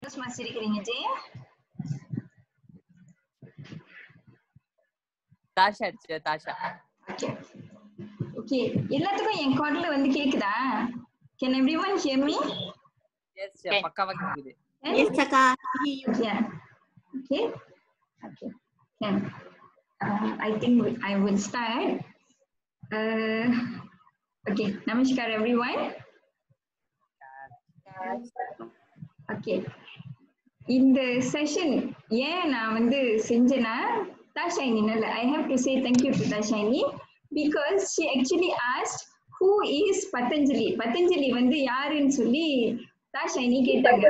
சந்தோஷமா சிரிக்கிறீங்க ஜெய தாஷா அடிச்சு தாஷா ஓகே ஓகே எல்லாத்துக்கும் என் குரல் வந்து கேக்குதா can everyone hear me yes பக்காவா கேக்குது Yes, Akka. Hear you. Yeah. Okay. Okay. Can. Uh, I think we- I will start. Uh, okay. Namaskar, everyone. Okay. இந்த செஷன் ஏன் நான் வந்து செஞ்சேன்னா தாஷாயினி நல்ல I have to say thank you to Dakshayini because she actually asked who is Patanjali Patanjali வந்து யாருன்னு சொல்லி தாஷாயினி கேட்டாங்க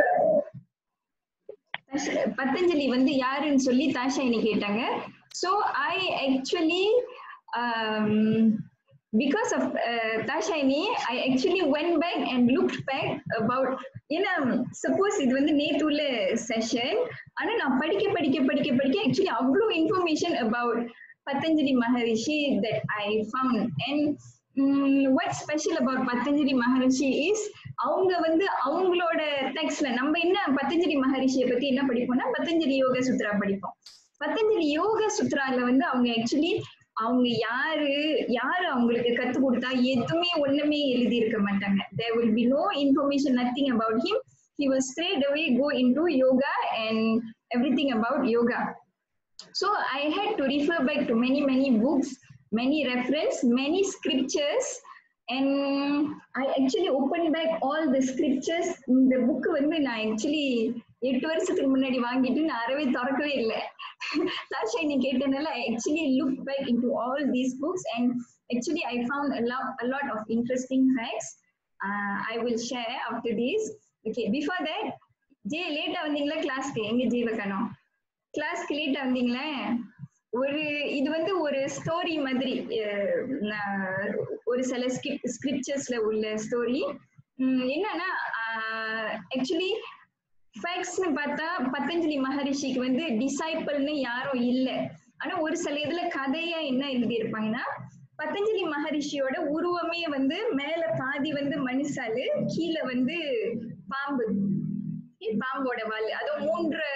தாஷ- பதஞ்சலி வந்து யாருன்னு சொல்லி தாஷாயினி கேட்டாங்க so I actually because of Dakshayini I actually went back and look back about ஏன்னா சப்போஸ் இது வந்து நேத்து உள்ள செஷன் ஆனா நான் படிக்க படிக்க படிக்க படிக்க ஆக்சுவலி அவ்வளோ information about Patanjali Maharishi that I found and what special about Patanjali Maharishi is அவங்க வந்து அவங்களோட டெக்ஸ்ட்ல நம்ம என்ன பதஞ்சலி மகரிஷியை பத்தி என்ன படிப்போம்னா பதஞ்சலி யோக சுத்ரா படிப்போம் பதஞ்சலி யோக சுத்ரால வந்து அவங்க ஆக்சுவலி அவங்க யாரு யாரு அவங்களுக்கு கத்து கொடுத்தா எதுவுமே ஒண்ணுமே எழுதி இருக்க மாட்டாங்க there will be no information nothing about him he will straight away go into yoga and everything about yoga so i had to refer back to many many books many reference many scriptures and i actually opened back all the scriptures இந்த book வந்து நான் actually எட்டு வருஷத்துக்கு முன்னாடி வாங்கிட்டு நான் அறவே திறக்கவே இல்லை லாஸ்ட் நீ கேட்டனால I actually look back into all these books and actually I found a lot of interesting facts uh, i will share after this okay before that J லேட்டா வந்தீங்களா கிளாஸ்க்கு எங்க ஜீவ காணோம் கிளாஸ்க்கு லேட்டா வந்தீங்களே ஒரு இது வந்து ஒரு ஸ்டோரி மாதிரி அஹ், நான் ஒரு சில ஸ்கிப் ஸ்கிரிப்சர்ஸ்ல உள்ள ஸ்டோரி என்னன்னா ஆக்சுவலி ஃபேக்ட்ஸ்னு பார்த்தா பதஞ்சலி மகரிஷிக்கு வந்து டிசைபிள்னு யாரும் இல்ல ஆனா ஒரு சில இதுல கதையா என்ன எழுதி இருப்பாங்கன்னா பதஞ்சலி மகரிஷியோட உருவமே வந்து மேல பாதி வந்து மனுஷாலு கீழே வந்து பாம்பு பாம்போட வால் அதுவும் மூன்று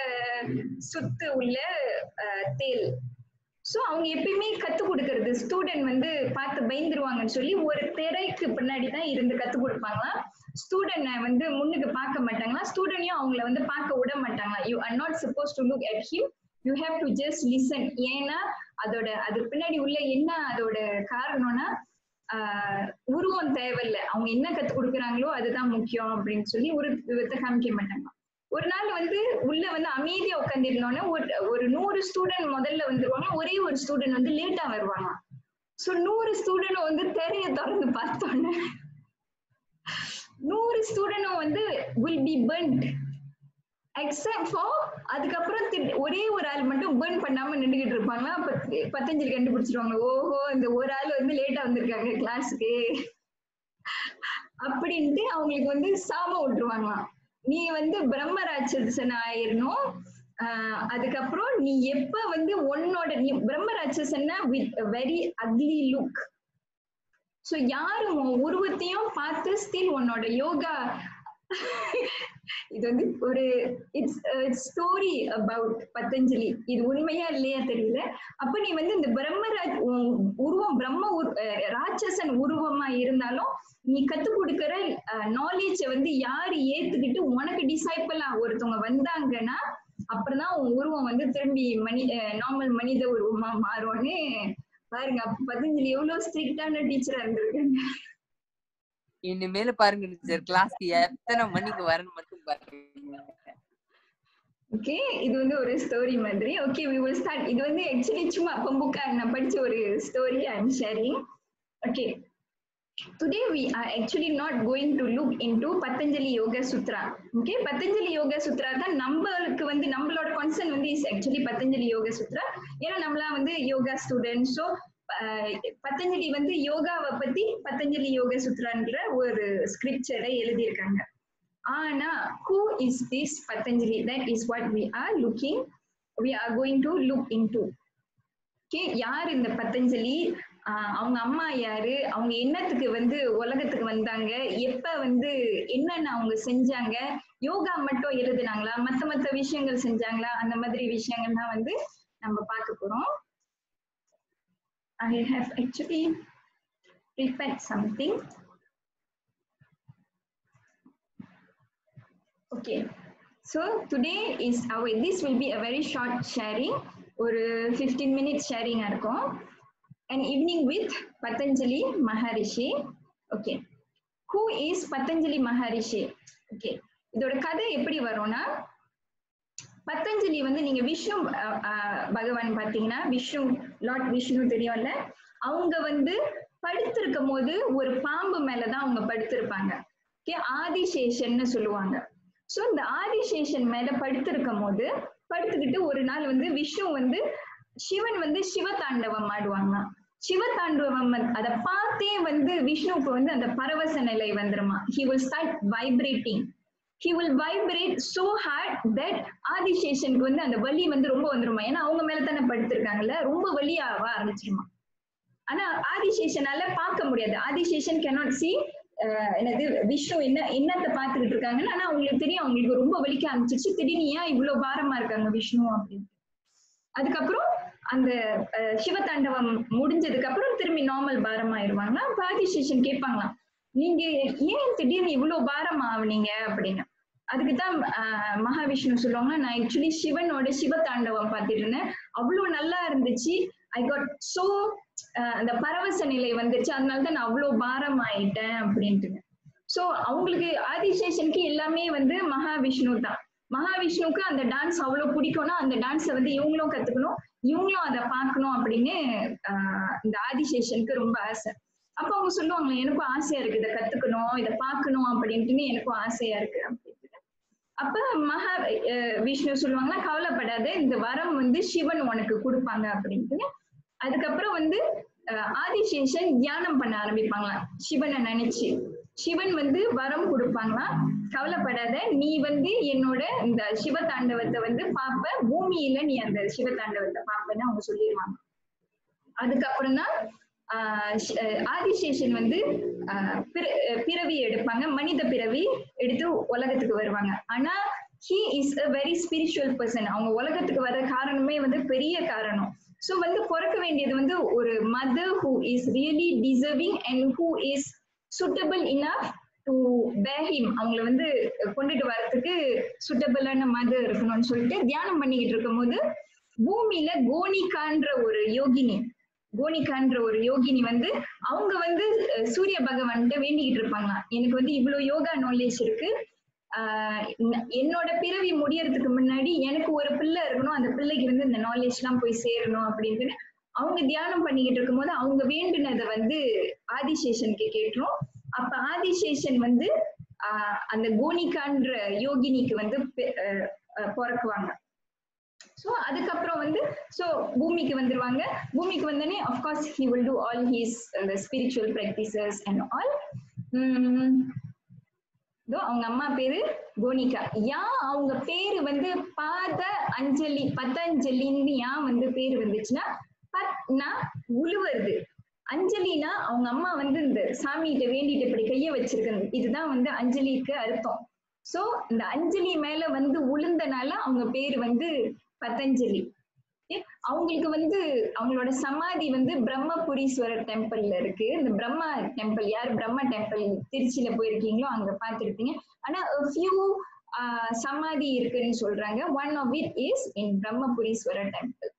சுத்து உள்ள அஹ், தேல் சோ அவங்க எப்பயுமே கத்து கொடுக்கறது ஸ்டூடெண்ட் வந்து பார்த்து பயந்துருவாங்கன்னு சொல்லி ஒரு திரைக்கு பின்னாடி தான் இருந்து கத்து கொடுப்பாங்களாம் ஸ்டூடெண்ட் வந்து முன்னுக்கு பார்க்க மாட்டாங்களா ஸ்டூடெண்டையும் அவங்கள வந்து பார்க்க விட மாட்டாங்களா you are not suppose to look at him you have to just listen ஏன்னா அதோட அது பின்னாடி உள்ள என்ன அதோட காரணம்னா ஆஹ் உருவம் தேவையில்ல அவங்க என்ன கத்து கொடுக்குறாங்களோ அதுதான் முக்கியம் அப்படின்னு சொல்லி ஒரு விதத்தை காமிக்க மாட்டாங்க ஒரு நாள் வந்து உள்ள வந்து அமைதியா உட்காந்துருந்தோன்னே ஒரு ஒரு நூறு ஸ்டூடெண்ட் முதல்ல வந்துருவாங்க ஒரே ஒரு ஸ்டூடெண்ட் வந்து லேட்டா வருவாங்க சோ நூறு ஸ்டூடெண்ட் வந்து தெரிய திறந்து பார்த்தோன்னே நூறு ஸ்டூடெண்டும் வந்து will be burnt except for அதுக்கப்புறம் திட்- ஒரே ஒரு ஆள் மட்டும் பர்ன் பண்ணாம நின்றுகிட்டு இருப்பாங்களா அப்ப பத்தஞ்சலி கண்டுபிடிச்சிருவாங்க ஓஹோ இந்த ஒரு ஆள் வந்து லேட்டா வந்திருக்காங்க கிளாஸுக்கு அப்படின்ட்டு அவங்களுக்கு வந்து சாபம் விட்டுருவாங்களாம் நீ வந்து பிரம்ம ராட்சசன் ஆயிரணும் ஆஹ் அதுக்கப்புறம் நீ எப்ப வந்து உன்னோட நீ பிரம்ம ராட்சசன்னா with very ugly look so யாரு உன் உருவத்தையும் பார்த்து ஸ்டில் உன்னோட யோகா இது வந்து ஒரு இட்ஸ் ஸ்டோரி அபவுட் பத்தஞ்சலி இது உண்மையா இல்லையா தெரியல அப்ப நீ வந்து இந்த பிரம்மராஜ் உன் உருவம் பிரம்ம உரு- அஹ் ராட்சசன் உருவமா இருந்தாலும் நீ கத்து கொடுக்கிற நாலேஜ வந்து யாரு ஏத்துக்கிட்டு உனக்கு டிசைபிளா ஒருத்தவங்க வந்தாங்கன்னா அப்புறம்தான் உன் உருவம் வந்து திரும்பி மனி நார்மல் மனித உருவமா மாறும்னு பாருங்க அப்ப பதஞ்சலி எவ்வளவு ஸ்ட்ரிக்டான டீச்சரா இருந்திருக்காங்க இனிமேல பாருங்க டீச்சர் கிளாஸ்க்கு எத்தனை மணிக்கு வரணும் மட்டும் பாருங்க ஓகே இது வந்து ஒரு ஸ்டோரி மாதிரி ஓகே வி வில் ஸ்டார்ட் இது வந்து ஆக்சுவலி சும்மா பம்புக்கா நான் படிச்ச ஒரு story I am sharing okay today we are actually not going to look into Patanjali Yoga Sutra okay Patanjali Yoga Sutra தான் நம்மளுக்கு வந்து நம்மளோட கான்சர்ன் வந்து இஸ் ஆக்சுவலி பத்தஞ்சலி யோகா சுத்ரா ஏன்னா நம்மளாம் வந்து யோகா ஸ்டூடெண்ட் ஸோ பத்தஞ்சலி வந்து யோகாவை பத்தி பத்தஞ்சலி யோகா சுத்ரான்ற ஒரு ஸ்கிரிப்சரை எழுதியிருக்காங்க ஆனா who is this patanjali that is what we are looking we are going to look into okay யார் இந்த பத்தஞ்சலி ஆஹ் அவங்க அம்மா யாரு அவங்க என்னத்துக்கு வந்து உலகத்துக்கு வந்தாங்க எப்ப வந்து என்னென்ன அவங்க செஞ்சாங்க யோகா மட்டும் எழுதுனாங்களா மத்த மத்த விஷயங்கள் செஞ்சாங்களா அந்த மாதிரி விஷயங்கள்லாம் வந்து நம்ம பார்க்க போறோம் I have actually prepared something okay so today is our this will be a very short sharing ஒரு 15 minutes sharing இருக்கும் an evening with patanjali maharishi okay who is patanjali maharishi okay இதோட கதை எப்படி வரும்னா பத்தஞ்சலி வந்து நீங்க விஷ்ணு அஹ், அஹ், பகவான் பாத்தீங்கன்னா விஷ்ணு லார்ட் விஷ்ணு தெரியும்ல அவங்க வந்து படுத்திருக்கும் போது ஒரு பாம்பு மேலதான் அவங்க படுத்திருப்பாங்க ஓகே ஆதிசேஷன்னு சொல்லுவாங்க சோ இந்த ஆதிசேஷன் மேல படுத்திருக்கும் போது படுத்துக்கிட்டு ஒரு நாள் வந்து விஷ்ணு வந்து சிவன் வந்து சிவதாண்டவம் ஆடுவாங்க சிவதாண்டவம் வந்து- அதை பார்த்தே வந்து விஷ்ணுவுக்கு வந்து அந்த பரவச நிலை வந்துருமா he will start vibrating he will vibrate so hard that ஆதிசேஷனுக்கு வந்து அந்த வலி வந்து ரொம்ப வந்துருமா ஏன்னா அவங்க மேல தானே படுத்திருக்காங்கல்ல ரொம்ப வலி ஆக ஆரம்பிச்சிருமா ஆனா ஆதிசேஷனால பார்க்க முடியாது ஆதிசேஷன் cannot see அஹ், என்னது விஷ்ணு என்ன என்னத்தை பார்த்துக்கிட்டு இருக்காங்கன்னு ஆனா அவங்களுக்கு தெரியும் அவங்களுக்கு ரொம்ப வலிக்க ஆரம்பிச்சிருச்சு திடீர்னு ஏன் இவ்வளவு பாரமா இருக்காங்க விஷ்ணு அப்படின்னு அதுக்கப்புறம் அந்த அஹ், சிவதாண்டவம் முடிஞ்சதுக்கு அப்புறம் திரும்பி நார்மல் பாரம் ஆயிருவாங்க அப்ப ஆதிசேஷன் கேட்பாங்களாம் நீங்க ஏன் திடீர்னு இவ்வளவு பாரம் ஆவனீங்க அப்படின்னு அதுக்குதான் ஆஹ், மகாவிஷ்ணு சொல்லுவாங்க நான் ஆக்சுவலி சிவனோட சிவதாண்டவம் பார்த்துட்டு இருந்தேன் அவ்வளவு நல்லா இருந்துச்சு ஐ காட் சோ அந்த பரவச நிலை வந்துருச்சு அதனால தான் நான் அவ்வளவு பாரம் ஆயிட்டேன் அப்படின்ட்டுங்க சோ அவங்களுக்கு ஆதிசேஷனுக்கு எல்லாமே வந்து மகாவிஷ்ணு தான் மகாவிஷ்ணுவுக்கு அந்த டான்ஸ் அவ்வளவு பிடிக்கும்னா அந்த டான்ஸை வந்து இவங்களும் கத்துக்கணும் இவங்களும் அதை பார்க்கணும் அப்படின்னு ஆஹ் இந்த ஆதிசேஷனுக்கு ரொம்ப ஆசை அப்ப அவங்க சொல்லுவாங்க எனக்கும் ஆசையா இருக்கு இதை கத்துக்கணும் இதை பார்க்கணும் அப்படின்ட்டுன்னு எனக்கும் ஆசையா இருக்கு அப்படின்ட்டு அப்ப மகா அஹ் விஷ்ணு சொல்லுவாங்கன்னா கவலைப்படாத இந்த வரம் வந்து சிவன் உனக்கு கொடுப்பாங்க அப்படின்ட்டு அதுக்கப்புறம் வந்து அஹ் ஆதிசேஷன் தியானம் பண்ண ஆரம்பிப்பாங்களாம் சிவனை நினைச்சு சிவன் வந்து வரம் கொடுப்பாங்களாம் கவலைப்படாத நீ வந்து என்னோட இந்த சிவதாண்டவத்தை வந்து பாப்ப பூமியில நீ அந்த சிவதாண்டவத்தை பாப்பன்னு அவங்க சொல்லிடுவாங்க அதுக்கப்புறம் தான் ஆஹ் ஷ்- அஹ் ஆதிசேஷன் வந்து ஆஹ் பிற- அஹ் பிறவி எடுப்பாங்க மனித பிறவி எடுத்து உலகத்துக்கு வருவாங்க ஆனா he is a very spiritual person அவங்க உலகத்துக்கு வர காரணமே வந்து பெரிய காரணம் சோ வந்து பிறக்க வேண்டியது வந்து ஒரு mother who is really deserving and who is suitable enough to him அவங்கள வந்து கொண்டுட்டு வரதுக்கு சுட்டபிளான மதர் இருக்கணும்னு சொல்லிட்டு தியானம் பண்ணிக்கிட்டு இருக்கும்போது பூமியில கோனிகான்ற ஒரு யோகினி கோனிகான்ற ஒரு யோகினி வந்து அவங்க வந்து அஹ், சூரிய பகவான்கிட்ட வேண்டிக்கிட்டு இருப்பாங்களாம் எனக்கு வந்து இவ்வளவு யோகா நாலேஜ் இருக்கு ஆஹ் ந- என்னோட பிறவி முடியறதுக்கு முன்னாடி எனக்கு ஒரு பிள்ளை இருக்கணும் அந்த பிள்ளைக்கு வந்து இந்த நாலேஜ் எல்லாம் போய் சேரணும் அப்படின்னு அவங்க தியானம் பண்ணிக்கிட்டு இருக்கும்போது அவங்க வேண்டுனதை வந்து ஆதிசேஷனுக்கு கேட்டுரும் அப்ப ஆதிசேஷன் வந்து ஆஹ் அந்த கோனிகான்ற யோகினிக்கு வந்து பெ- அஹ் அஹ் பிறக்குவாங்க சோ அதுக்கப்புறம் வந்து சோ பூமிக்கு வந்துருவாங்க பூமிக்கு வந்தோடனே of course he will do all his அந்த ஸ்பிரிச்சுவல் ப்ராக்டிசஸ் அண்ட் ஆல் இதோ அவங்க அம்மா பேரு கோனிகா ஏன் அவங்க பேரு வந்து பாத அஞ்சலி பதஞ்சலின்னு ஏன் வந்து பேரு வந்துச்சுன்னா பத்னா உழுவுறது அஞ்சலினா அவங்க அம்மா வந்து இந்த சாமிகிட்ட வேண்டிட்டு இப்படி கைய வச்சிருக்காங்க இதுதான் வந்து அஞ்சலிக்கு அர்த்தம் சோ இந்த அஞ்சலி மேல வந்து உளுந்தனால அவங்க பேரு வந்து பதஞ்சலி Okay? அவங்களுக்கு வந்து அவங்களோட சமாதி வந்து பிரம்மபுரீஸ்வரர் டெம்பிள்ல இருக்கு இந்த பிரம்மா டெம்பிள் யார் பிரம்மா டெம்பிள் திருச்சியில போயிருக்கீங்களோ அங்க பார்த்திருப்பீங்க ஆனா ஃபியூ சமாதி இருக்குன்னு சொல்றாங்க one of it is in Brahmapureeswarar temple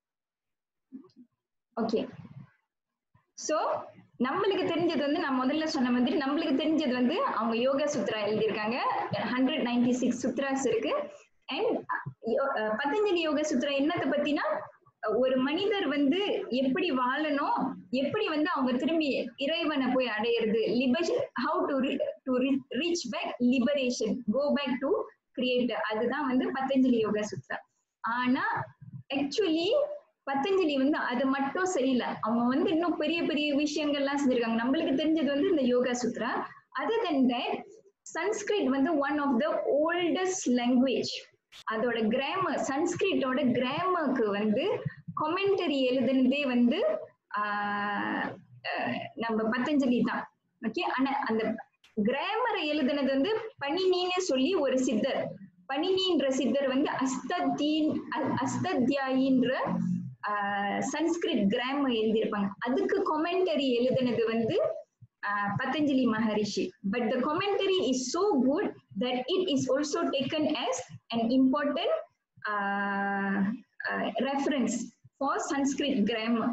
okay so நம்மளுக்கு தெரிஞ்சது வந்து நான் முதல்ல சொன்ன மாதிரி நம்மளுக்கு தெரிஞ்சது வந்து அவங்க யோகா சுத்ரா எழுதியிருக்காங்க ஹண்ட்ரட் நைன்டி சிக்ஸ் சுத்ராஸ் இருக்கு அண்ட் பதஞ்சலி யோக சுத்ரா என்னத்தை பத்தினா ஒரு மனிதர் வந்து எப்படி வாழணும் எப்படி வந்து அவங்க திரும்பி இறைவனை போய் அடையிறது liberation how to to reach back liberation go back to create அதுதான் வந்து பதஞ்சலி யோகா சுத்ரா ஆனா ஆக்சுவலி பத்தஞ்சலி வந்து அது மட்டும் சரியில்லை அவங்க வந்து இன்னும் பெரிய பெரிய விஷயங்கள்லாம் செஞ்சிருக்காங்க நம்மளுக்கு தெரிஞ்சது வந்து இந்த Yoga Sutra other then that Sanskrit வந்து one of the oldest language அதோட கிராமர் சன்ஸ்கிரிட்டோட கிராமருக்கு வந்து கொமெண்டரி எழுதுனதே வந்து ஆஹ் அஹ் நம்ம பத்தஞ்சலி தான் ஓகே ஆனா அந்த கிராமரை எழுதுனது வந்து பணினின்னு சொல்லி ஒரு சித்தர் பணினின்ற சித்தர் வந்து அஸ்தத்தீன் அ- அஸ்தத்யாயின்ற ஆஹ் சன்ஸ்கிரிட் கிராமர் எழுதியிருப்பாங்க அதுக்கு கொமெண்டரி எழுதுனது வந்து ஆஹ் Patanjali Maharishi but the commentary is so good that it is also taken as an important uh, uh, reference for Sanskrit grammar.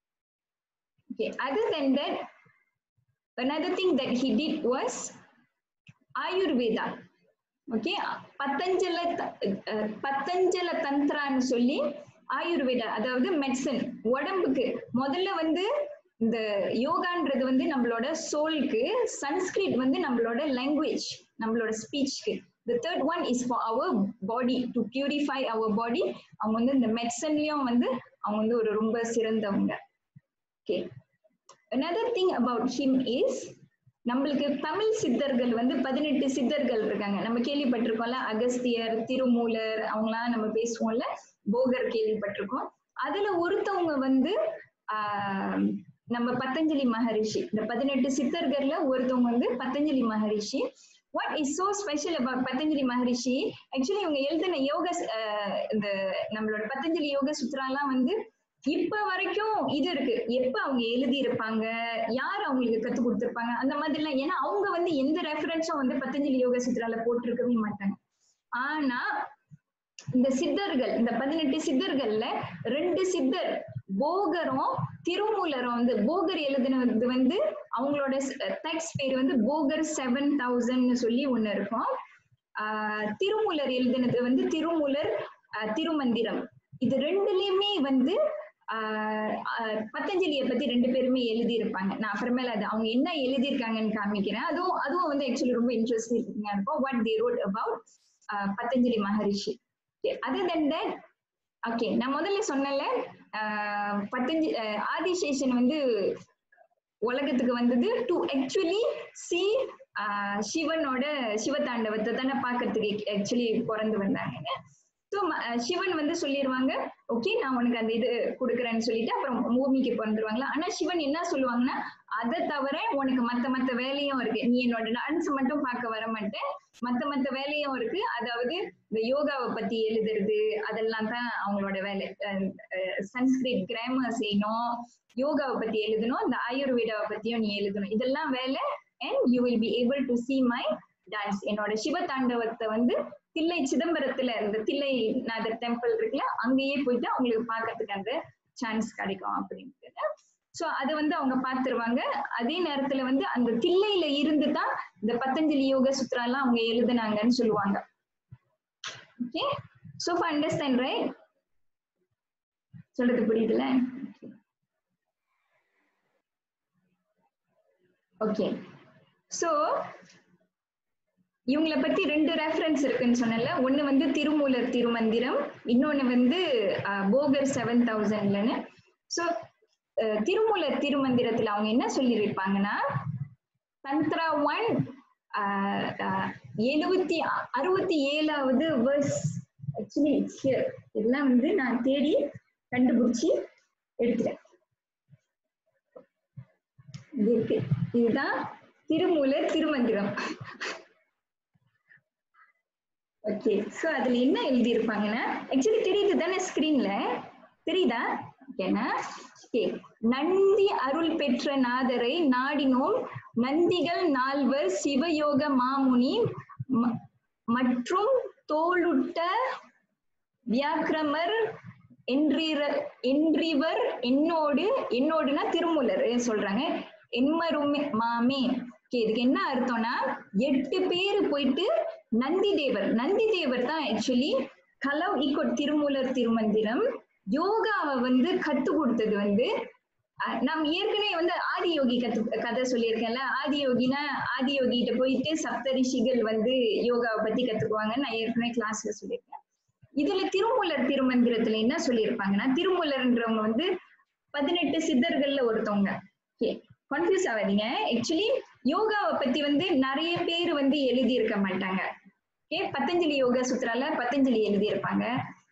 Okay, other than that, another thing that he did was Ayurveda. Okay Patanjala த- அஹ் பத்தஞ்சல தந்திரான்னு சொல்லி ஆயுர்வேதா அதாவது medicine உடம்புக்கு முதல்ல வந்து இந்த யோகான்றது வந்து நம்மளோட சோலுக்கு சன்ஸ்கிரிட் வந்து நம்மளோட லாங்குவேஜ் நம்மளோட ஸ்பீச்க்கு the third one is for our body to purify our body அவங்க வந்து இந்த மெடிசன்லயும் வந்து அவங்க வந்து ஒரு ரொம்ப சிறந்தவங்க okay another thing about him is நம்மளுக்கு தமிழ் சித்தர்கள் வந்து பதினெட்டு சித்தர்கள் இருக்காங்க நம்ம கேள்விப்பட்டிருக்கோம்ல அகஸ்தியர் திருமூலர் அவங்களாம் நம்ம பேசுவோம்ல போகர் கேள்விப்பட்டிருக்கோம் அதுல ஒருத்தவங்க வந்து ஆஹ் நம்ம பத்தஞ்சலி மகரிஷி இந்த பதினெட்டு சித்தர்கள்ல ஒருத்தவங்க வந்து Patanjali Maharishi what is so special about Patanjali Maharishi actually இவங்க எழுதின யோக ஸ்- ஆஹ் இந்த நம்மளோட பத்தஞ்சலி யோக சுத்ராலாம் வந்து இப்ப வரைக்கும் இது இருக்கு எப்ப அவங்க எழுதி இருப்பாங்க யார் அவங்களுக்கு கத்து கொடுத்திருப்பாங்க அந்த மாதிரி எல்லாம் ஏன்னா அவங்க வந்து எந்த ரெஃபரன்ஸும் வந்து பத்தஞ்சலி யோக சுத்ரால போட்டிருக்கவே மாட்டாங்க ஆனா இந்த சித்தர்கள் இந்த பதினெட்டு சித்தர்கள்ல ரெண்டு சித்தர் போகரும் திருமூலரும் வந்து போகர் எழுதினது வந்து அவங்களோட டெக்ஸ்ட் பேர் வந்து போகர் செவன் தௌசண்ட்னு சொல்லி ஒண்ணு இருக்கும் ஆஹ் திருமூலர் எழுதினது வந்து திருமூலர் ஆஹ் திருமந்திரம் இது ரெண்டுலயுமே வந்து ஆஹ் ஆஹ் பத்தஞ்சலியை பத்தி ரெண்டு பேருமே எழுதி இருப்பாங்க நான் அப்புறமேல அது அவங்க என்ன எழுதியிருக்காங்கன்னு காமிக்கிறேன் அதுவும் அதுவும் வந்து ஆக்சுவலி ரொம்ப இன்ட்ரெஸ்டிங்கா இருக்கும் what they wrote about Patanjali Maharishi other then that okay நான் முதல்ல சொன்னல பத்தஞ்சு ஆஹ் ஆதிசேஷன் வந்து உலகத்துக்கு வந்தது டு ஆக்சுவலி சி சிவனோட சிவதாண்டவத்தை தானே பார்க்கறதுக்கு ஆக்சுவலி பிறந்து வந்தாங்க ஸோ சிவன் வந்து சொல்லிடுவாங்க ஓகே நான் உனக்கு அந்த இது கொடுக்குறேன்னு சொல்லிட்டு அப்புறம் பூமிக்கு பிறந்துருவாங்களா ஆனா சிவன் என்ன சொல்லுவாங்கன்னா அதை தவிர உனக்கு மத்த மத்த வேலையும் இருக்கு நீ என்னோட டான்ஸ் மட்டும் பார்க்க வர மாட்டேன் மத்த மத்த வேலையும் இருக்கு அதாவது இந்த யோகாவை பத்தி எழுதுறது அதெல்லாம் தான் அவங்களோட வேலை சன்ஸ்கிரிட் கிராமர் செய்யணும் யோகாவை பத்தி எழுதணும் இந்த ஆயுர்வேதாவை பத்தியும் நீ எழுதணும் இதெல்லாம் வேலை and you will be able to see my dance என்னோட சிவ தாண்டவத்தை வந்து தில்லை சிதம்பரத்துல இந்த தில்லை நாதர் டெம்பிள் இருக்குல்ல அங்கேயே போயிட்டு அவங்களுக்கு பார்க்கறதுக்கு அந்த சான்ஸ் கிடைக்கும் அப்படின்ட்டு சோ அதை வந்து அவங்க பார்த்துருவாங்க அதே நேரத்துல வந்து அந்த தில்லையில இருந்து தான் இந்த பத்தஞ்சலி யோக சுத்ரா எல்லாம் அவங்க எழுதுனாங்கன்னு சொல்லுவாங்க ஓகே சோ அண்டர்ஸ்டாண்ட் ரைட் சொல்றது புரியுதுல ஓகே சோ இவங்கள பத்தி ரெண்டு ரெஃபரன்ஸ் இருக்குன்னு சொன்னல ஒண்ணு வந்து திருமூலர் திருமந்திரம் இன்னொன்னு வந்து அஹ், போகர் செவன் தௌசண்ட்லன்னு ஸோ திருமூலர் திருமந்திரத்துல அவங்க என்ன சொல்லியிருப்பாங்கன்னா தந்த்ரா ஒன் எழுபத்தி அறுபத்தி ஏழாவது வேர்ஸ் ஆக்சுவலி இதெல்லாம் வந்து நான் தேடி கண்டுபிடிச்சி எடுத்துட்டேன் இது இருக்கு இதுதான் திருமூலர் திருமந்திரம் ஓகே சோ அதுல என்ன எழுதி இருப்பாங்கன்னா ஆக்சுவலி தெரியுது தானே ஸ்கிரீன்ல தெரியுதா ஓகேனா ஓகே நந்தி அருள் பெற்ற நாதரை நாடினோம் நந்திகள் நால்வர் சிவயோக மாமுனி ம- மற்றும் தோளுட்ட வியாக்கிரமர் என்றிர- என்றிவர் என்னோடு என்னோடுனா திருமூலர் சொல்றாங்க என்மருமே மாமே Okay, இதுக்கு என்ன அர்த்தம்னா எட்டு பேரு போயிட்டு நந்தி தேவர் நந்தி தேவர் தான் ஆக்சுவலி கலவ் ஈக்கோ திருமூலர் திருமந்திரம் யோகாவை வந்து கத்து கொடுத்தது வந்து அஹ், நாம் ஏற்கனவே வந்து ஆதியோகி கத்து கதை சொல்லியிருக்கேன்ல ஆதியோகினா ஆதியோகிட்ட போயிட்டு சப்தரிஷிகள் வந்து யோகாவை பத்தி கத்துக்குவாங்கன்னு நான் ஏற்கனவே கிளாஸ்ல சொல்லியிருக்கேன் இதுல திருமூலர் திருமந்திரத்துல என்ன சொல்லியிருப்பாங்கன்னா திருமூலர்ன்றவங்க வந்து பதினெட்டு சித்தர்கள்ல ஒருத்தவங்க ஓகே கன்ஃபியூஸ் ஆகாதீங்க ஆக்சுவலி யோகாவை பத்தி வந்து நிறைய பேர் வந்து எழுதி இருக்க மாட்டாங்க ஓகே பத்தஞ்சலி யோகா சுத்ரால பத்தஞ்சலி எழுதி இருப்பாங்க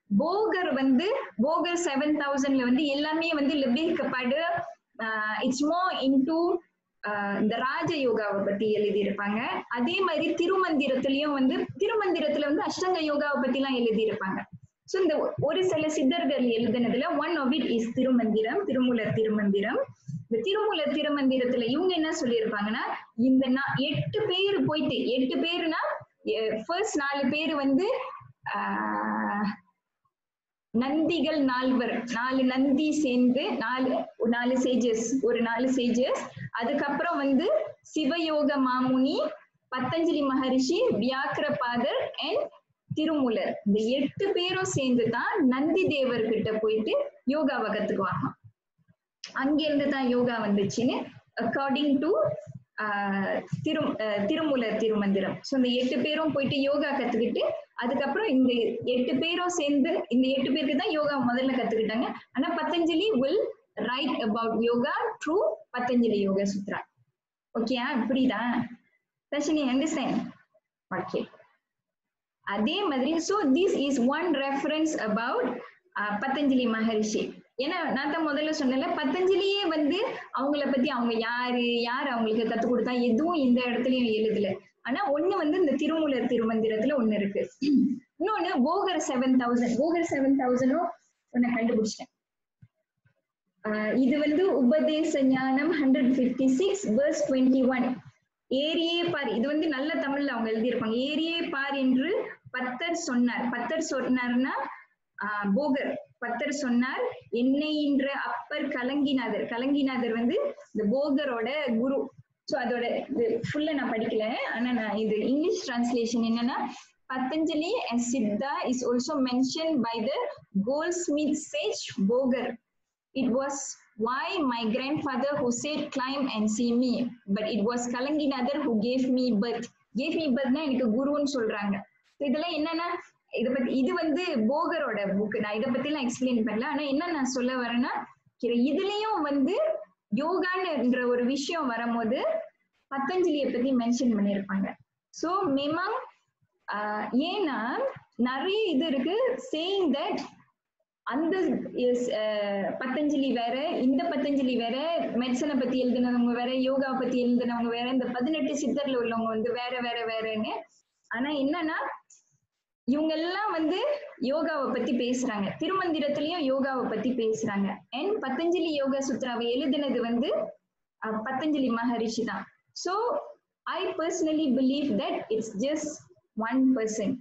போகர் வந்து போகர் செவன் தௌசண்ட்ல வந்து எல்லாமே வந்து லெபிக்கப்படு இட்ஸ் மோ இன்டு இந்த ராஜ யோகாவை பத்தி எழுதி இருப்பாங்க அதே மாதிரி திருமந்திரத்திலயும் வந்து திருமந்திரத்துல வந்து அஷ்டங்க யோகாவை பத்தி எல்லாம் எழுதி இருப்பாங்க சோ இந்த ஒரு சில சித்தர்கள் எழுதுனதுல one of it is Thirumanthiram Thirumoolar Thirumanthiram இந்த திருமூலர் திருமந்திரத்துல இவங்க என்ன சொல்லியிருப்பாங்கன்னா இந்த நா- எட்டு பேர் போயிட்டு எட்டு பேருனா ஃபர்ஸ்ட் நாலு பேர் வந்து ஆஹ், நந்திகள் நால்வர் நாலு நந்தி சேர்ந்து நாலு நாலு சேஜஸ் ஒரு நாலு சேஜஸ் அதுக்கப்புறம் வந்து சிவயோக மாமுனி பத்தஞ்சலி மகரிஷி வியாக்கிரபாதர் அண்ட் திருமூலர் இந்த எட்டு பேரும் சேர்ந்து தான் நந்தி தேவர்கிட்ட போயிட்டு யோகாவை கத்துக்குவாங்க அங்கிருந்து தான் யோகா வந்துச்சுன்னு அக்கார்டிங் டு திரு அஹ் திருமூலர் திருமந்திரம் ஸோ இந்த எட்டு பேரும் போயிட்டு யோகா கத்துக்கிட்டு அதுக்கப்புறம் இந்த எட்டு பேரும் சேர்ந்து இந்த எட்டு பேருக்கு தான் யோகா முதல்ல கத்துக்கிட்டாங்க ஆனா Patanjali will write about yoga through Patanjali Yoga Sutra ஓகேயா புரியுதா தர்ஷினி அண்டர்ஸ்டாண்ட் ஓகே அதே மாதிரி so this is one reference about Patanjali Maharishi ஏன்னா நான் தான் முதல்ல சொன்னேன்ல பத்தஞ்சலியே வந்து அவங்கள பத்தி அவங்க யாரு யார் அவங்களுக்கு கத்து கொடுத்தா எதுவும் இந்த இடத்துலயும் எழுதல ஆனா ஒண்ணு வந்து இந்த திருமூலர் திருமந்திரத்துல ஒண்ணு இருக்கு இன்னொன்னு Bogar seven thousand Bogar seven தௌசண்டும் ஒன்னு கண்டுபிடிச்சிட்டேன் ஆஹ் இது வந்து Upadesa Gnanam hundred fifty six verse twenty one ஏரியே பார் இது வந்து நல்ல தமிழ்ல அவங்க எழுதியிருப்பாங்க ஏரியே பார் என்று பத்தர் சொன்னார் பத்தர் சொன்னார்னா ஆஹ் போகர் பத்தர் சொன்னார் என்னைன்ற அப்பர் கலங்கிநாதர் கலங்கிநாதர் வந்து இந்த போகரோட குரு சோ அதோட இது ஃபுல்லா நான் படிக்கல ஆனா நான் இது இங்கிலீஷ் டிரான்ஸ்லேஷன் என்னன்னா Patanjali and Siddha is also mentioned by the goldsmith sage bogar it was why my grandfather who said climb and see me but it was kalanginadar who gave me birth gave me birth னா எனக்கு குருன்னு சொல்றாங்க So இதெல்லாம் என்னன்னா இத பத்தி இது வந்து போகரோட புக் நான் இத பத்தி எல்லாம் எக்ஸ்பிளைன் பண்ணல ஆனா என்ன நான் சொல்ல வரேன்னா கீழே இதுலயும் வந்து யோகான்ற ஒரு விஷயம் வரும்போது பத்தஞ்சலியை பத்தி மென்ஷன் பண்ணியிருப்பாங்க சோ மேமாங் ஏன்னா நிறைய இது இருக்கு சேயிங் தட் அந்த is, அஹ், பத்தஞ்சலி வேற இந்த பத்தஞ்சலி வேற மெடிசனை பத்தி எழுதினவங்க வேற யோகா பத்தி எழுதினவங்க வேற இந்த பதினெட்டு சித்தர்ல உள்ளவங்க வந்து வேற வேற வேறன்னு ஆனா என்னன்னா இவங்க எல்லாம் வந்து யோகாவை பத்தி பேசுறாங்க திருமந்திரத்திலயும் யோகாவை பத்தி பேசுறாங்க அண்ட் பத்தஞ்சலி யோகா சுத்ராவை எழுதினது வந்து அஹ், பத்தஞ்சலி மகரிஷி தான் so I personally believe that it's just one person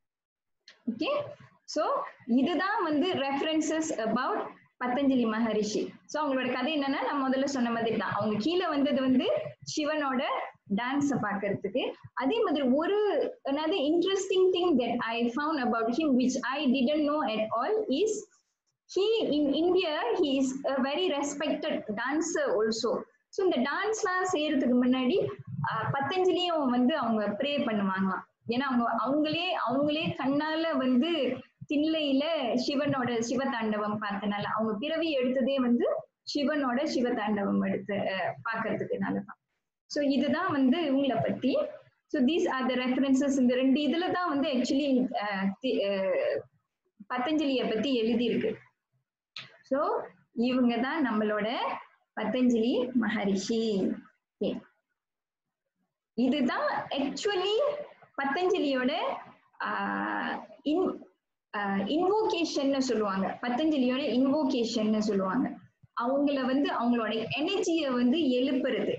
okay so இதுதான் வந்து references about Patanjali Maharishi so அவங்களோட கதை என்னன்னா நான் முதல்ல சொன்ன மாதிரி தான் அவங்க கீழே வந்தது வந்து சிவனோட டான்ஸ பாக்குறதுக்கு அதே மாதிரி ஒரு another interesting thing that I found about him which I didn't know at all is he in India he is a very respected dancer also so இந்த டான்ஸ்லாம் செய்யறதுக்கு முன்னாடி ஆஹ், பத்தஞ்சலியும் வந்து அவங்க ப்ரே பண்ணுவாங்களாம் ஏன்னா அவங்க அவங்களே அவங்களே கண்ணால வந்து திண்ணையில சிவனோட சிவதாண்டவம் பார்த்தனால அவங்க பிறவி எடுத்ததே வந்து சிவனோட சிவதாண்டவம் எடுத்து அஹ், பார்க்கறதுக்குனால தான் ஸோ இதுதான் வந்து இவங்கள பத்தி so these are the references இந்த ரெண்டு இதுல தான் வந்து ஆக்சுவலி பத்தஞ்சலியை பத்தி எழுதியிருக்கு ஸோ இவங்க தான் நம்மளோட பத்தஞ்சலி மகரிஷி Okay. இதுதான் ஆக்சுவலி பத்தஞ்சலியோட இன்வோகேஷன்னு சொல்லுவாங்க பத்தஞ்சலியோட இன்வோகேஷன்னு சொல்லுவாங்க அவங்கள வந்து அவங்களோட எனர்ஜியை வந்து எழுப்புறது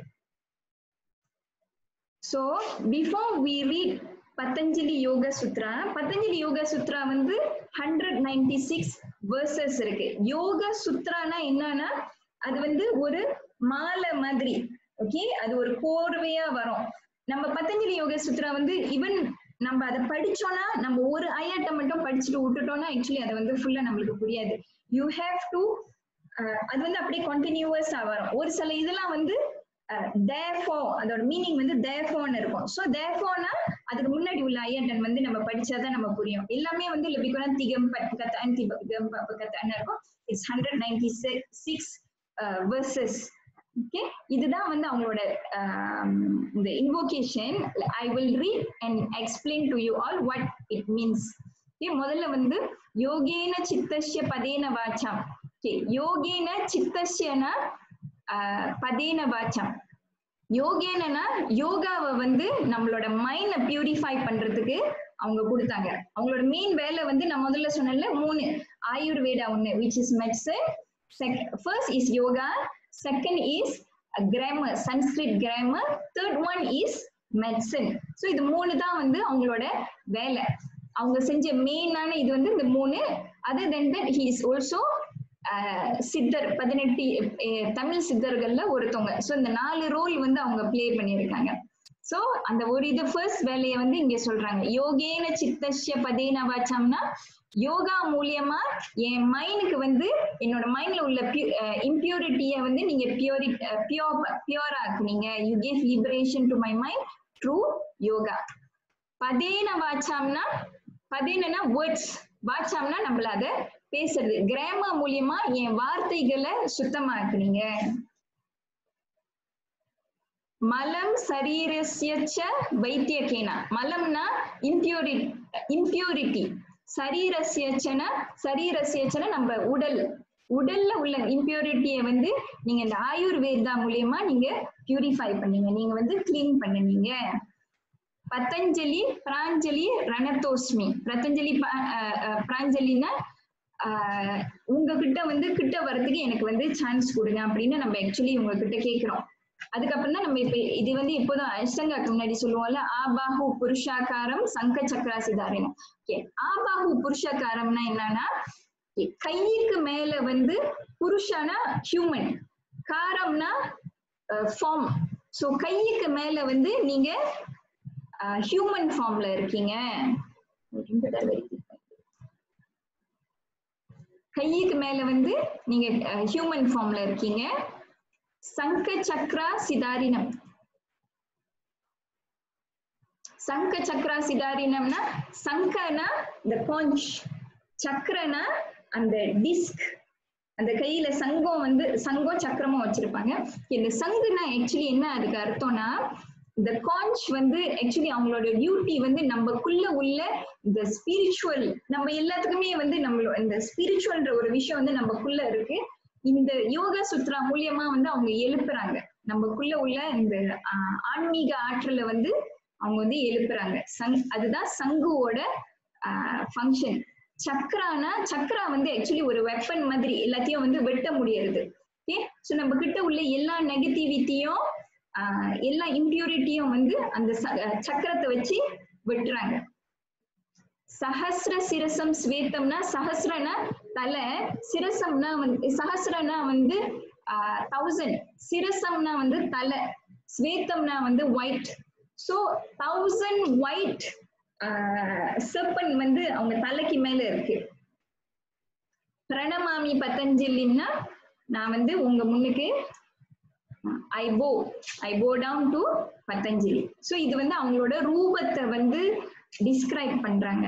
so before we read Patanjali Yoga Sutra Patanjali Yoga sutra வந்து ஹண்ட்ரட் நைன்டி சிக்ஸ் வேர்சஸ் இருக்கு யோக சுத்ரானா என்னன்னா அது வந்து ஒரு மாலை மாதிரி ஓகே அது ஒரு கோர்வையா வரும் நம்ம பத்தஞ்சலி யோக சுத்ரா வந்து ஈவன் நம்ம அதை படிச்சோம்னா நம்ம ஒரு ஐயாட்டை மட்டும் படிச்சுட்டு விட்டுட்டோம்னா ஆக்சுவலி அதை வந்து ஃபுல்லா நம்மளுக்கு புரியாது யூ ஹேவ் டு அது வந்து அப்படியே கண்டினியூவஸா வரும் ஒரு சில இதெல்லாம் வந்து தேஃபோ அதோட மீனிங் வந்து தேஃபோன்னு இருக்கும் ஸோ தேஃபோனா அதுக்கு முன்னாடி உள்ள ஐயட்டன் வந்து நம்ம படிச்சாதான் நம்ம புரியும் எல்லாமே வந்து லிபிகோனா திகம் கத்தான் திகம் கத்தான்னு இருக்கும் it's hundred ninety six verses okay இதுதான் வந்து அவங்களோட ஆம், இந்த invocation I will read and explain to you all what it means Okay, முதல்ல வந்து யோகேன சித்தஸ்ய பதேன வாச்சாம் Okay, யோகேன சித்தஸ்யனா ஆஹ், பதேன வாச்சாம் யோகேனனா யோகாவை வந்து நம்மளோட மைண்ட பியூரிஃபை பண்றதுக்கு அவங்க கொடுத்தாங்க அவங்களோட மெயின் வேலை வந்து நான் முதல்ல சொன்னேன்ல மூணு ஆயுர்வேதா ஒண்ணு which is medicine first is yoga second is grammar Sanskrit grammar third one is medicine so இது மூணு தான் வந்து அவங்களோட வேலை அவங்க செஞ்ச மெயினான இது வந்து இந்த மூணு other then that he is also siddhar பதினெட்டு அஹ், தமிழ் சித்தர்கள்ல ஒருத்தவங்க ஸோ இந்த நாலு ரோல் வந்து அவங்க ப்ளே பண்ணியிருக்காங்க சோ அந்த ஒரு இது ஃபர்ஸ்ட் வேலையை வந்து இங்க சொல்றாங்க யோகேன சித்தஸ்ய பதேன வாச்சம்னா யோகா மூலியமா என் மைண்டுக்கு வந்து என்னோட மைண்ட்ல உள்ள இம்பியூரிட்டிய வந்து நீங்க பியூரி பியோர் பியூரா ஆக்குனீங்க you give liberation to my mind through yoga பதேன வாச்சாம்னா பதேனனா வேர்ட்ஸ் வாச்சாம்னா நம்மள அத பேசுறது கிராமர் மூலியமா என் வார்த்தைகளை சுத்தமாக்குனீங்க மலம் சரீரஸ்ய வைத்தியகேனா மலம்னா இம்பியூரி இம்பியூரிட்டி சரீரஸ்யச்சன சரீரஸ்யச்சன நம்ம உடல் உடல்ல உள்ள இம்பியூரிட்டியை வந்து நீங்க இந்த ஆயுர்வேதா மூலியமா நீங்க பியூரிஃபை பண்ணீங்க நீங்க வந்து கிளீன் பண்ணுனீங்க பதஞ்சலி பிராஞ்சலி ரணதோஸ்மி பதஞ்சலி ப- அஹ் அஹ் பிராஞ்சலினா ஆஹ் உங்ககிட்ட வந்து கிட்ட வர்றதுக்கு எனக்கு வந்து சான்ஸ் கொடுங்க அப்படின்னு நம்ம ஆக்சுவலி உங்ககிட்ட கேக்குறோம் அதுக்கப்புறம் தான் நம்ம இப்ப இது வந்து இப்போதான் அஷ்டங்காக்கு முன்னாடி சொல்லுவோம்ல ஆபாஹு புருஷாகாரம் சங்க சக்கராசிதாரினம் ஓகே ஆபாஹு புருஷாகாரம்னா என்னன்னா okay, கைக்கு மேல வந்து புருஷனா ஹியூமன் காரம்னா ஃபார்ம் சோ கைக்கு மேல வந்து நீங்க ஹியூமன் ஃபார்ம்ல இருக்கீங்க ரெண்டு தடவை repeat பண்ணு. கைக்கு மேல வந்து நீங்க ஹியூமன் ஃபார்ம்ல இருக்கீங்க சங்க சக்ரா சிதாரினம் சங்க சக்ரா சிதாரினம்னா சங்கனா இந்த காஞ்ச் சக்கரனா அந்த டிஸ்க் அந்த கையில சங்கம் வந்து சங்கம் சக்கரமும் வச்சிருப்பாங்க இந்த சங்குனா ஆக்சுவலி என்ன அதுக்கு அர்த்தம்னா இந்த காஞ்ச் வந்து ஆக்சுவலி அவங்களோட டியூட்டி வந்து நம்மக்குள்ள உள்ள இந்த ஸ்பிரிச்சுவல் நம்ம எல்லாத்துக்குமே வந்து நம்மளோட இந்த ஸ்பிரிச்சுவல்ன்ற ஒரு விஷயம் வந்து நம்மக்குள்ள இருக்கு இந்த யோகா சுத்ரா மூலியமா வந்து அவங்க எழுப்புறாங்க நமக்குள்ள உள்ள இந்த ஆஹ், ஆன்மீக ஆற்றலை வந்து அவங்க வந்து எழுப்புறாங்க சங் அதுதான் சங்குவோட ஃபங்க்ஷன் சக்ரானா சக்ரா வந்து ஆக்சுவலி ஒரு வெப்பன் மாதிரி எல்லாத்தையும் வந்து வெட்ட முடியறது ஓகே ஸோ நம்ம கிட்ட உள்ள எல்லா நெகட்டிவிட்டியும் எல்லா இம்பியூரிட்டியும் வந்து அந்த ச- அஹ் சக்கரத்தை வச்சு வெட்டுறாங்க சஹஸ்ர சிரசம் ஸ்வேத்தம்னா சஹஸ்ரனா தலை சிரசம்னா வந்து சஹஸ்ரனா வந்து தௌசண்ட் சிரசம்னா வந்து தலை ஸ்வேத்தம்னா வந்து ஒயிட் ஸோ தௌசண்ட் ஒயிட் செப்பன் வந்து அவங்க தலைக்கு மேல இருக்கு பிரணமாமி பதஞ்சலின்னா நான் வந்து உங்க முன்னுக்கு ஐ போ ஐ போ டவுன் டு பதஞ்சலி ஸோ இது வந்து அவங்களோட ரூபத்தை வந்து டிஸ்கிரைப் பண்றாங்க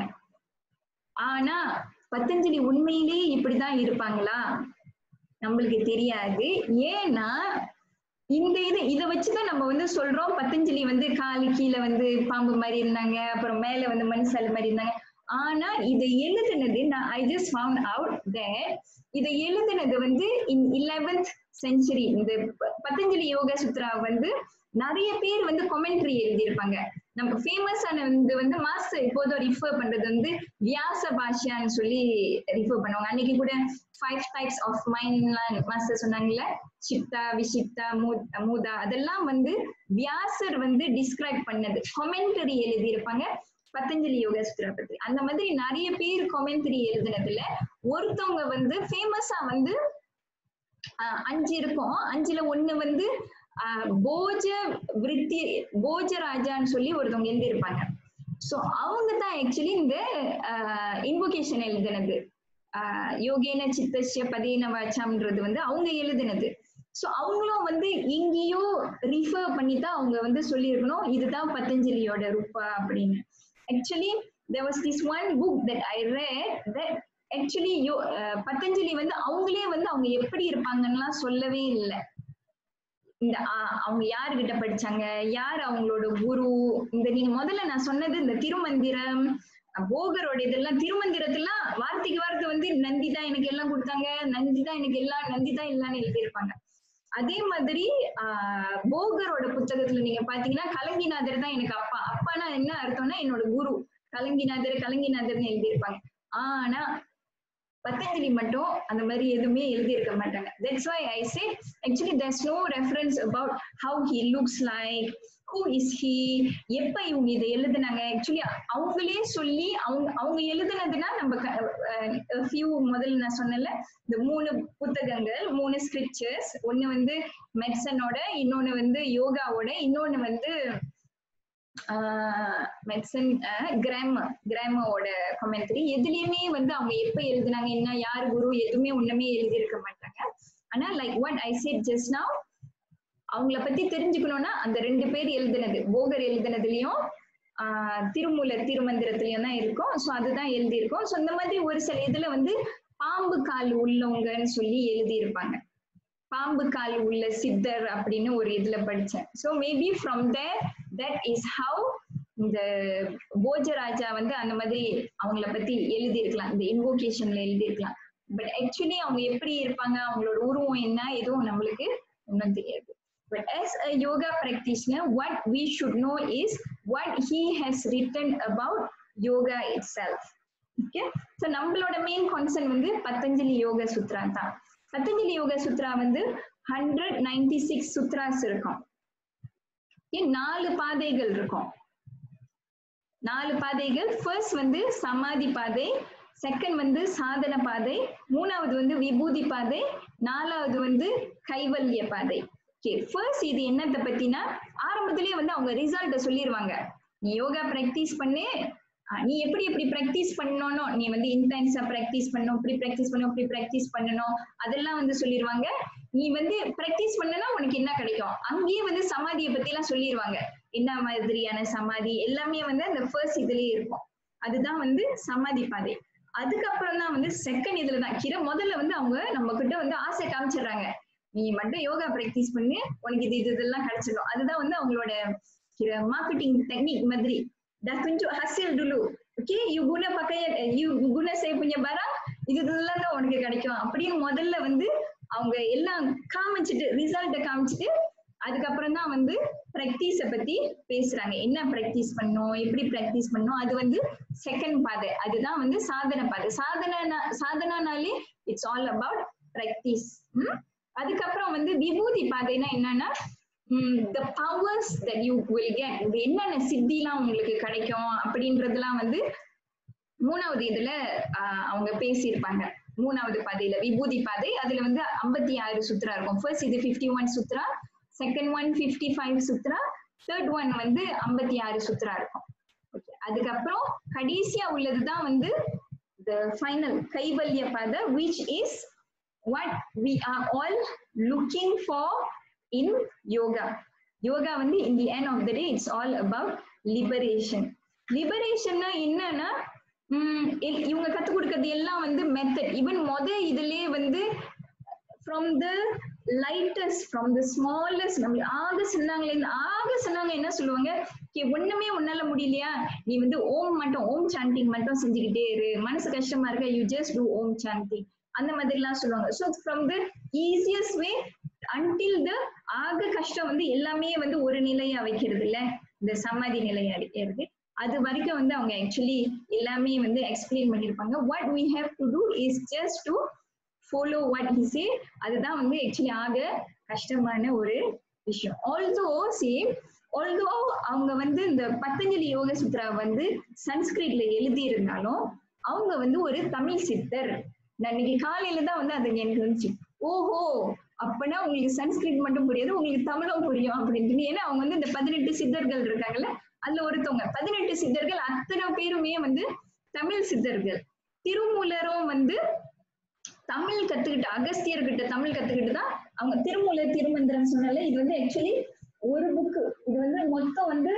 ஆனா பதஞ்சலி உண்மையிலேயே இப்படிதான் இருப்பாங்களா நம்மளுக்கு தெரியாது ஏன்னா இந்த இது இதை வச்சுதான் நம்ம வந்து சொல்றோம் பத்தஞ்சலி வந்து காலு கீழே வந்து பாம்பு மாதிரி இருந்தாங்க அப்புறம் மேல வந்து மனுஷால் மாதிரி இருந்தாங்க ஆனா இதை எழுதுனது நான் I just found out that இதை எழுதுனது வந்து இன் இலெவன்த் செஞ்சுரி இந்த ப- பதஞ்சலி யோகா சுத்ரா வந்து நிறைய பேர் வந்து கொமெண்ட்ரி எழுதியிருப்பாங்க நம்ம ஃபேமஸ் ஆன வந்து வந்து மாஸ்டர் எப்போதும் ரிஃபர் பண்றது வந்து வியாச பாஷ்யான்னு சொல்லி ரிஃபர் பண்ணுவாங்க அன்னைக்கு கூட ஃபைவ் டைப்ஸ் ஆஃப் மைண்ட்லாம் மாஸ்டர் சொன்னாங்கல்ல சித்தா விசித்தா மூ- மூதா அதெல்லாம் வந்து வியாசர் வந்து டிஸ்கிரைப் பண்ணது கொமெண்டரி எழுதியிருப்பாங்க பதஞ்சலி யோகா சுத்ரா பத்தி அந்த மாதிரி நிறைய பேர் கொமெண்டரி எழுதுனதுல ஒருத்தவங்க வந்து ஃபேமஸா வந்து ஆஹ் அஞ்சு இருக்கும் அஞ்சுல ஒண்ணு வந்து ஆஹ் போஜ விருத்தி போஜராஜான்னு சொல்லி ஒருத்தவங்க எழுதியிருப்பாங்க சோ அவங்க தான் ஆக்சுவலி இந்த இன்வோகேஷன் எழுதினது ஆஹ் யோகேன சித்தஸ்ய பதேன வாச்சாம்ன்றது வந்து அவங்க எழுதினது சோ அவங்களும் வந்து எங்கேயோ ரிஃபர் பண்ணி தான் அவங்க வந்து சொல்லியிருக்கணும் இதுதான் பதஞ்சலியோட ரூபா அப்படின்னு actually there was this one book that I read that actually யோ அஹ் பதஞ்சலி வந்து அவங்களே வந்து அவங்க எப்படி இருப்பாங்கன்னுலாம் சொல்லவே இல்லை இந்த ஆ- அவங்க யாருகிட்ட படிச்சாங்க யார் அவங்களோட குரு இந்த நீங்க முதல்ல நான் சொன்னது இந்த திருமந்திரம் போகரோட இதெல்லாம் திருமந்திரத்தெல்லாம் வார்த்தைக்கு வார்த்தை வந்து நந்தி தான் எனக்கு எல்லாம் கொடுத்தாங்க நந்தி தான் எனக்கு எல்லாம் நந்தி தான் எல்லாம்னு எழுதியிருப்பாங்க அதே மாதிரி ஆஹ் போகரோட புத்தகத்துல நீங்க பாத்தீங்கன்னா கலங்கிநாதர் தான் எனக்கு அப்பா அப்பானா என்ன அர்த்தம்னா என்னோட குரு கலங்கிநாதர் கலங்கிநாதர்னு எழுதியிருப்பாங்க ஆனா பத்தஞ்சலி மட்டும் அந்த மாதிரி எதுவுமே எழுதி இருக்க மாட்டாங்க that's why I say actually there's no reference about how he looks like who is he எப்ப இவங்க இதை எழுதுனாங்க ஆக்சுவலி அவங்களே சொல்லி அவங்க அவங்க எழுதுனதுன்னா நம்ம ஃபியூ முதல்ல நான் சொன்னேன்ல இந்த மூணு புத்தகங்கள் மூணு ஸ்கிரிப்சர்ஸ் ஒண்ணு வந்து மெட்சனோட இன்னொன்னு வந்து யோகாவோட இன்னொன்னு வந்து மெட்சன் கிராமர் கிராமரோட கமெண்ட்ரி எதுலயுமே வந்து அவங்க எப்ப எழுதுனாங்க என்ன யார் குரு எதுவுமே ஒண்ணுமே எழுதி இருக்க மாட்டாங்க ஆனா like what I said just now அவங்கள பத்தி தெரிஞ்சுக்கணும்னா அந்த ரெண்டு பேர் எழுதுனது போகர் எழுதுனதுலயும் ஆஹ் திருமூலர் திருமந்திரத்திலயும் தான் இருக்கும் சோ அதுதான் எழுதி இருக்கும் சோ இந்த மாதிரி ஒரு சில இதுல வந்து பாம்பு கால் உள்ளவங்கன்னு சொல்லி எழுதி இருப்பாங்க பாம்பு கால் உள்ள சித்தர் அப்படின்னு ஒரு இதுல படிச்சேன் so maybe from there that is how இந்த போஜராஜா வந்து அந்த மாதிரி அவங்கள பத்தி எழுதி இருக்கலாம் இந்த இன்வோகேஷன்ல எழுதி இருக்கலாம் பட் ஆக்சுவலி அவங்க எப்படி இருப்பாங்க அவங்களோட உருவம் என்ன எதுவும் நம்மளுக்கு ஒன்றும் தெரியாது But as a yoga practitioner, what we should know is what he has written about yoga itself. Okay? So நம்மளோட மெயின் கான்சர்ன் வந்து பத்தஞ்சலி யோக சுத்ரா தான் பத்தஞ்சலி யோக சுத்ரா வந்து ஹண்ட்ரட் நைன்டி சிக்ஸ் சுத்ராஸ் இருக்கும் ஏன் நாலு பாதைகள் இருக்கும் நாலு பாதைகள் ஃபர்ஸ்ட் வந்து சமாதி பாதை செகண்ட் வந்து சாதன பாதை மூணாவது வந்து விபூதி பாதை நாலாவது வந்து கைவல்ய பாதை ஓகே ஃபர்ஸ்ட் இது என்னத்தை பத்தினா ஆரம்பத்திலேயே வந்து அவங்க ரிசல்ட்ட சொல்லிடுவாங்க நீ யோகா பிராக்டிஸ் பண்ணு அஹ் நீ எப்படி எப்படி பிராக்டிஸ் பண்ணணும் நீ வந்து இன்டென்ஸா பிராக்டிஸ் பண்ணணும் இப்படி பிராக்டிஸ் பண்ணணும் இப்படி பிராக்டிஸ் பண்ணணும் அதெல்லாம் வந்து சொல்லிடுவாங்க நீ வந்து பிராக்டிஸ் பண்ணனா உனக்கு என்ன கிடைக்கும் அங்கேயே வந்து சமாதியை பத்தி எல்லாம் சொல்லிடுவாங்க என்ன மாதிரியான சமாதி எல்லாமே வந்து அந்த ஃபர்ஸ்ட் இதுலயே இருக்கும் அதுதான் வந்து சமாதி பாதை அதுக்கப்புறம் தான் வந்து செகண்ட் இதுல தான் கிர முதல்ல வந்து அவங்க நம்ம கிட்ட வந்து ஆசை காமிச்சிடுறாங்க நீ மட்டும் யோகா பிராக்டிஸ் பண்ணு உனக்கு இது இது இதெல்லாம் கிடைச்சிடும் அதுதான் வந்து அவங்களோட மார்க்கெட்டிங் டெக்னிக் மாதிரி dah tunjuk hasil dulu okay you guna pakaian eh, you guna saya punya barang இது இதெல்லாம் தான் உனக்கு கிடைக்கும் அப்படின்னு முதல்ல வந்து அவங்க எல்லாம் காமிச்சிட்டு ரிசல்ட்டை காமிச்சிட்டு அதுக்கப்புறம் தான் வந்து ப்ராக்டிஸ பத்தி பேசுறாங்க என்ன ப்ராக்டிஸ் பண்ணணும் எப்படி ப்ராக்டிஸ் பண்ணணும் அது வந்து செகண்ட் பாதை அதுதான் வந்து சாதன பாதை சாதன சாதனானாலே இட்ஸ் ஆல் அபவுட் ப்ராக்டிஸ் அதுக்கப்புறம் வந்து விபூதி பாதைனா என்னன்னா the powers that you will get என்னென்ன சித்திலாம் உங்களுக்கு கிடைக்கும் அப்படின்றதுலாம் வந்து மூணாவது இதுல ஆஹ் அவங்க பேசியிருப்பாங்க மூணாவது பாதையில விபூதி பாதை அதுல வந்து ஐம்பத்தி ஆறு சுத்ரா இருக்கும் ஃபர்ஸ்ட் இது fifty one sutra second one fifty five sutra third one வந்து ஐம்பத்தி ஆறு சுத்ரா இருக்கும் ஓகே அதுக்கப்புறம் கடைசியா உள்ளதுதான் வந்து த ஃபைனல் கைவல்ய பாதை which is what we are all looking for in yoga yoga வந்து in the end of the day it's all about liberation லிபரேஷன்னா என்னன்னா இவங்க கத்து கொடுக்கறது எல்லாம் வந்து மெத்தட் ஈவன் மொத இதுலயே வந்து from the lightest from the smallest நம்ம ஆக சொன்னாங்களே ஆக சொன்னாங்க என்ன சொல்லுவாங்க கே ஒண்ணுமே உன்னால முடியலையா நீ வந்து ஓம் மட்டும் ஓம் சாண்டிங் மட்டும் செஞ்சுக்கிட்டே இரு மனசு கஷ்டமா இருக்க you just do om chanting அந்த மாதிரி எல்லாம் சொல்லுவாங்க so from the easiest way until the ஆக கஷ்டம் வந்து எல்லாமே வந்து ஒரு நிலையா வைக்கிறது இல்ல இந்த சமாதி நிலையா இருக்கிறது அது வரைக்கும் வந்து அவங்க ஆக்சுவலி எல்லாமே வந்து எக்ஸ்பிளைன் பண்ணிருப்பாங்க what we have to do is just to follow what he say அதுதான் வந்து ஆக்சுவலி ஆக கஷ்டமான ஒரு விஷயம் ஆல்சோ சேம் ஆல்தோ அவங்க வந்து இந்த பத்தஞ்சலி யோக சுத்ரா வந்து சன்ஸ்கிரிட்ல எழுதி இருந்தாலும் அவங்க வந்து ஒரு தமிழ் சித்தர் நான் இன்னைக்கு காலையில தான் வந்து அது எனக்கு வந்துச்சு ஓஹோ அப்பனா உங்களுக்கு சன்ஸ்கிரிட் மட்டும் புரியாது உங்களுக்கு தமிழும் புரியும் அப்படின்னு ஏன்னா அவங்க வந்து இந்த பதினெட்டு சித்தர்கள் இருக்காங்கல்ல அதுல ஒருத்தவங்க பதினெட்டு சித்தர்கள் அத்தனை பேருமே வந்து தமிழ் சித்தர்கள் திருமூலரும் வந்து தமிழ் கத்துக்கிட்டு அகஸ்தியர்கிட்ட தமிழ் கத்துக்கிட்டு தான் அவங்க திருமூலர் திருமந்திரம் சொன்னால இது வந்து ஆக்சுவலி ஒரு புக்கு இது வந்து மொத்தம் வந்து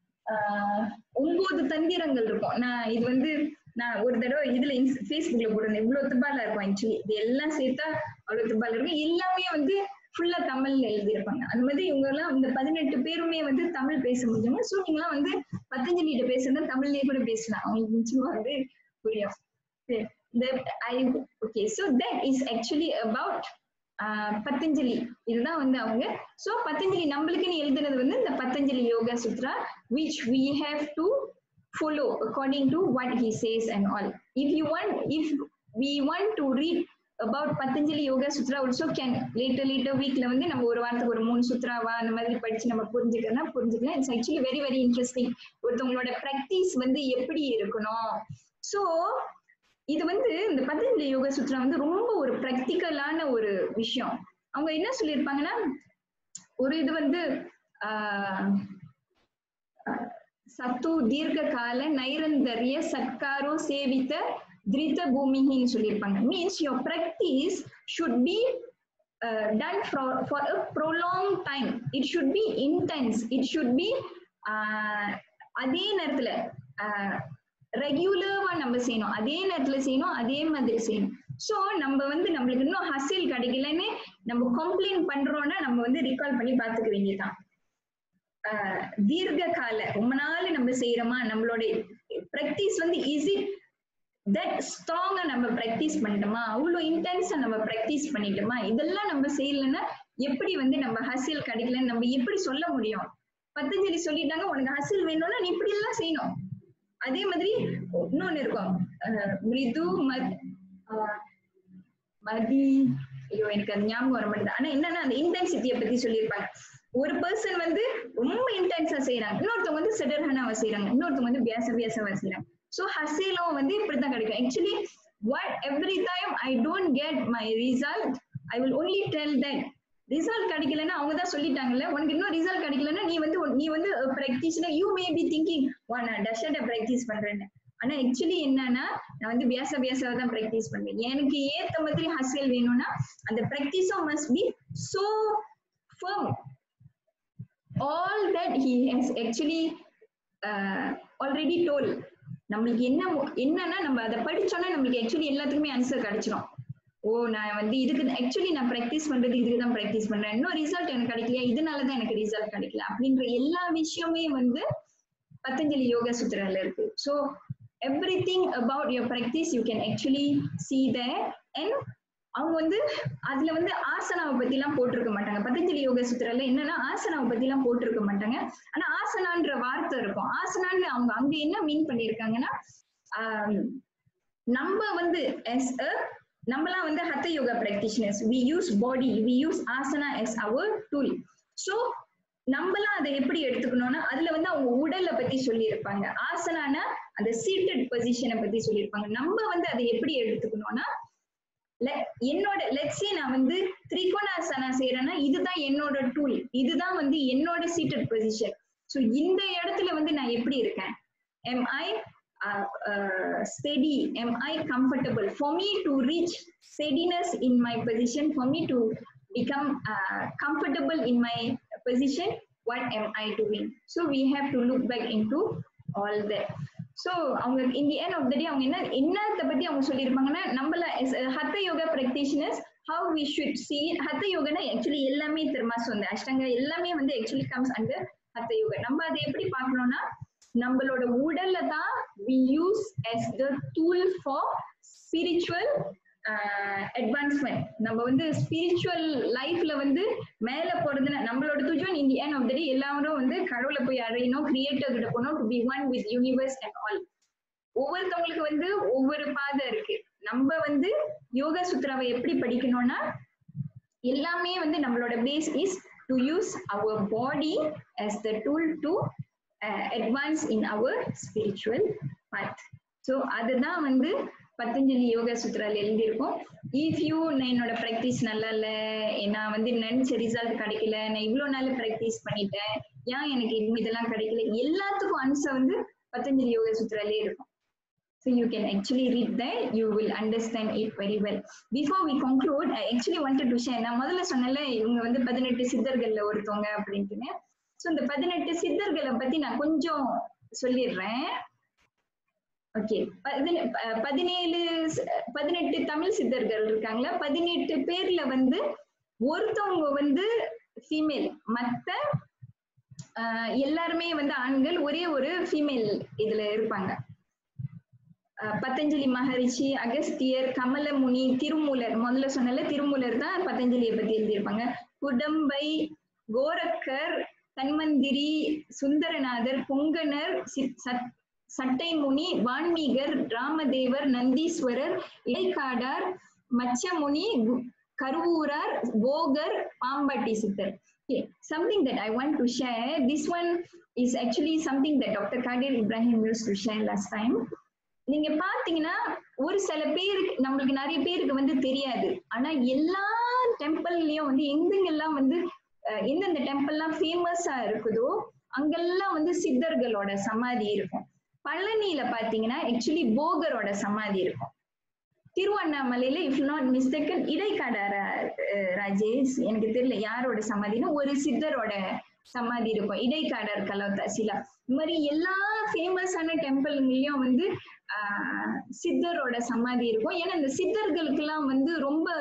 ஆஹ் ஒன்பது தந்திரங்கள் இருக்கும் நான் இது வந்து நான் ஒரு தடவை இதுல ஃபேஸ்புக்ல போட்டிருந்தேன் இவ்வளவு துபால இருக்கும் ஆக்சுவலி இது எல்லாம் சேர்த்தா அவ்வளவு துபால இருக்கும் எல்லாமே வந்து ஃபுல்லா தமிழ்ல எழுதியிருப்பாங்க அது மாதிரி இவங்க எல்லாம் இந்த பதினெட்டு பேருமே வந்து தமிழ் பேச முடியுமா சோ நீங்களாம் வந்து பத்தஞ்சலிட்ட பேசுறதா தமிழ்லயே கூட பேசலாம் அவங்களுக்கு நிச்சயமா வந்து புரியும் சரி. that I okay so that is actually about ஆஹ் பத்தஞ்சலி இதுதான் வந்து அவங்க சோ பத்தஞ்சலி நம்மளுக்குன்னு எழுதுனது வந்து இந்த Patanjali Yoga Suthra which we have to follow according to what he says and all if you want if we want to read about Patanjali Yoga Suthra also can later later weekல வந்து நம்ம ஒரு வாரத்துக்கு ஒரு மூணு சுத்ராவா அந்த மாதிரி படிச்சு நம்ம புரிஞ்சுக்கலாம் புரிஞ்சுக்கலாம் it's actually very very interesting ஒருத்தவங்களோட ப்ராக்டிஸ் வந்து எப்படி இருக்கணும் சோ இது வந்து இந்த பதஞ்சலி யோகா சுத்ரா வந்து ரொம்ப ஒரு ப்ராக்டிக்கலான ஒரு விஷயம் அவங்க என்ன சொல்லியிருப்பாங்கன்னா ஒரு இது வந்து ஆஹ் ஆஹ் சத்து தீர்க்க கால நைரந்தரிய சத்காரோ சேவித்த திருத்த பூமிகின்னு சொல்லியிருப்பாங்க means your practice should be done for a prolong time it should be intense it should be அதே நேரத்துல ரெகுலரா நம்ம செய்யணும் அதே நேரத்துல செய்யணும் அதே மாதிரி செய்யணும் சோ நம்ம வந்து நம்மளுக்கு இன்னும் ஹசில் கிடைக்கலன்னு நம்ம கம்ப்ளைண்ட் பண்றோம்னா நம்ம வந்து ரிகால் பண்ணி பாத்துக்க வேண்டியதுதான் ஆஹ் தீர்க்க கால ரொம்ப நாள் நம்ம செய்யறோமா நம்மளோட ப்ராக்டிஸ் வந்து ஈஸி தட் ஸ்ட்ராங்கா நம்ம ப்ராக்டிஸ் பண்ணிட்டோமா அவ்வளவு இன்டென்ஸா நம்ம ப்ராக்டிஸ் பண்ணிட்டோமா இதெல்லாம் நம்ம செய்யலைன்னா எப்படி வந்து நம்ம ஹசில் கிடைக்கலன்னு நம்ம எப்படி சொல்ல முடியும் பத்தஞ்சலி சொல்லிட்டாங்க உனக்கு ஹசில் வேணும்னா நீ இப்படி எல்லாம் செய்யணும் அதே மாதிரி இன்னொன்னு இருக்கும் அஹ் மிருது மத் ஆஹ் மதி ஐயோ எனக்கு அது ஞாபகம் வர மாட்டேங்குது ஆனா என்னன்னா அந்த இன்டென்சிட்டியை பத்தி சொல்லியிருப்பாங்க ஒரு பர்சன் வந்து ரொம்ப இன்டென்ஸா செய்யறாங்க இன்னொருத்தவங்க வந்து செடர்ஹனாவா செய்யறாங்க இன்னொருத்தவங்க வந்து பியாச பியாசவா செய்யறாங்க சோ ஹசேலும் வந்து இப்படித்தான் கிடைக்கும் actually what every time I don't get my result I will only tell that result கிடைக்கலன்னா அவங்க தான் சொல்லிட்டாங்கல்ல உனக்கு இன்னும் ரிசல்ட் கிடைக்கலன்னா நீ வந்து நீ வந்து ப்ராக்டிஸ்னா யூ மே பி திங்கிங் வா நான் டஷர்ட ப்ராக்டிஸ் பண்றேன்னு ஆனா ஆக்சுவலி என்னன்னா நான் வந்து பியாச பியாசாவை தான் ப்ராக்டிஸ் பண்றேன் எனக்கு ஏத்த மாதிரி ஹசல் வேணும்னா அந்த ப்ராக்டிஸும் must be so firm all that he has actually uh, already told நம்மளுக்கு என்ன மு- என்னன்னா நம்ம அதை படிச்சோம்னா நம்மளுக்கு ஆக்சுவலி எல்லாத்துக்குமே ஆன்சர் கிடைச்சிடும் ஓ நான் வந்து இதுக்கு ஆக்சுவலி நான் ப்ராக்டிஸ் பண்றது இதுக்கு தான் ப்ராக்டிஸ் பண்றேன் இன்னும் ரிசல்ட் எனக்கு கிடைக்கலையா இதனால தான் எனக்கு ரிசல்ட் கிடைக்கல அப்படின்ற எல்லா விஷயமே வந்து பத்தஞ்சலி யோகா சுத்திரால இருக்கு so everything about your practice you can actually see the and அவங்க வந்து அதுல வந்து ஆசனாவை பத்தி எல்லாம் போட்டிருக்க மாட்டாங்க பதஞ்சலி யோக சுத்திரல என்னன்னா ஆசனாவை பத்தி எல்லாம் போட்டிருக்க மாட்டாங்க ஆனா ஆசனான்ற வார்த்தை இருக்கும் ஆசனான்னு அவங்க அங்க என்ன மீன் பண்ணிருக்காங்கன்னா ஆஹ் நம்ம வந்து as a நம்மலாம் வந்து hatha yoga practitioners we use body we use asana as our tool so நம்மலாம் அதை எப்படி எடுத்துக்கணும்னா அதுல வந்து அவங்க உடலை பத்தி சொல்லியிருப்பாங்க ஆசனானா அந்த சீட்டட் பொசிஷனை பத்தி சொல்லியிருப்பாங்க நம்ம வந்து அதை எப்படி எடுத்துக்கணும்னா le- என்னோட லெட்ஸே நான் வந்து திரிகோணாசனா செய்யறேன்னா இதுதான் என்னோட டூல் இதுதான் வந்து என்னோட சீட்டட் பொசிஷன் ஸோ இந்த இடத்துல வந்து நான் எப்படி இருக்கேன் am i uh, uh, steady am i comfortable for me to reach steadiness in my position for me to become uh, comfortable in my position what am i doing so we have to look back into all that so அவங்க in the end of the day அவங்க என்ன என்னத்தை பத்தி அவங்க சொல்லியிருப்பாங்கன்னா நம்மள as a hatha yoga practitioners how we should see it. Hatha யோகனா actually எல்லாமே திருமாசு வந்து அஷ்டங்க எல்லாமே வந்து actually comes under hatha yoga நம்ம அதை எப்படி பார்க்கணும்னா நம்மளோட உடல்ல தான் we use as the tool for spiritual advancement நம்ம வந்து ஸ்பிரிச்சுவல் லைஃப்ல வந்து மேல போறதுன்னா நம்மளோட துஜன் இன் தி எண்ட் ஆஃப் த டே எல்லாரும் வந்து கடவுளை போய் அடையணும் கிரியேட்டர் கிட்ட போகணும் to be one with universe and all ஒவ்வொருத்தவங்களுக்கு வந்து ஒவ்வொரு பாதை இருக்கு நம்ம வந்து யோகா சுத்ராவை எப்படி படிக்கணும்னா எல்லாமே வந்து நம்மளோட base is to use our body as the tool to advance in our spiritual path so அதுதான் வந்து பத்தஞ்சலி யோகா சுத்ரால எழுதியிருக்கோம் இஃப் யூ நான் என்னோட ப்ராக்டிஸ் நல்லா இல்லை நான் வந்து நினைச்ச ரிசல்ட் கிடைக்கல நான் இவ்வளோ நாள் ப்ராக்டிஸ் பண்ணிட்டேன் ஏன் எனக்கு இன்னும் இதெல்லாம் கிடைக்கல எல்லாத்துக்கும் ஆன்சர் வந்து பத்தஞ்சலி யோகா சுத்ராலே இருக்கும் So you can actually read that, you will understand it very well. Before we conclude, I actually wanted to share, நான் முதல்ல சொன்னல இவங்க வந்து பதினெட்டு சித்தர்கள்ல ஒருத்தவங்க அப்படின்ட்டுன்னு ஸோ இந்த பதினெட்டு சித்தர்களை பத்தி நான் கொஞ்சம் சொல்லிடுறேன் ஓகே பதினேழு ஸ்- பதினெட்டு தமிழ் சித்தர்கள் இருக்காங்களா பதினெட்டு பேர்ல வந்து ஒருத்தவங்க வந்து ஃபீமேல் மத்த ஆஹ் எல்லாருமே வந்து ஆண்கள் ஒரே ஒரு ஃபீமேல் இதுல இருப்பாங்க ஆஹ் பதஞ்சலி மகரிஷி அகஸ்தியர் கமலமுனி திருமூலர் முதல்ல சொன்னல திருமூலர் தான் பதஞ்சலியை பத்தி எழுதியிருப்பாங்க குடம்பை கோரக்கர் தன்வந்திரி சுந்தரநாதர் பொங்கனர் சி- சத்- சட்டைமுனி வான்மீகர் ராமதேவர் நந்தீஸ்வரர் இடைக்காடார் மச்சமுனி கு- கருவூரார் போகர் பாம்பாட்டி சித்தர் Okay, something that I want to share. This one is actually something that Dr. Kadir Ibrahim used to share last time. நீங்க பாத்தீங்கன்னா ஒரு சில பேருக்கு நம்மளுக்கு நிறைய பேருக்கு வந்து தெரியாது ஆனா எல்லா டெம்பிள்லயும் வந்து எங்கெங்கெல்லாம் வந்து அஹ், எந்தெந்த டெம்பிள்லாம் ஃபேமஸா இருக்குதோ அங்கெல்லாம் வந்து சித்தர்களோட சமாதி இருக்கும் பழனியில பாத்தீங்கன்னா ஆக்சுவலி போகரோட சமாதி இருக்கும் திருவண்ணாமலையில இஃப் நாட் மிஸ்டேக்கன் இடைக்காடார அஹ், ராஜேஷ் எனக்கு தெரியல யாரோட சமாதினா ஒரு சித்தரோட சமாதி இருக்கும் இடைக்காடர் கலோத்தாசிலா இந்த மாதிரி எல்லா ஃபேமஸான டெம்பிள்லயும் வந்து ஆஹ், சித்தரோட சமாதி இருக்கும் ஏன்னா இந்த சித்தர்களுக்கெல்லாம் வந்து ரொம்ப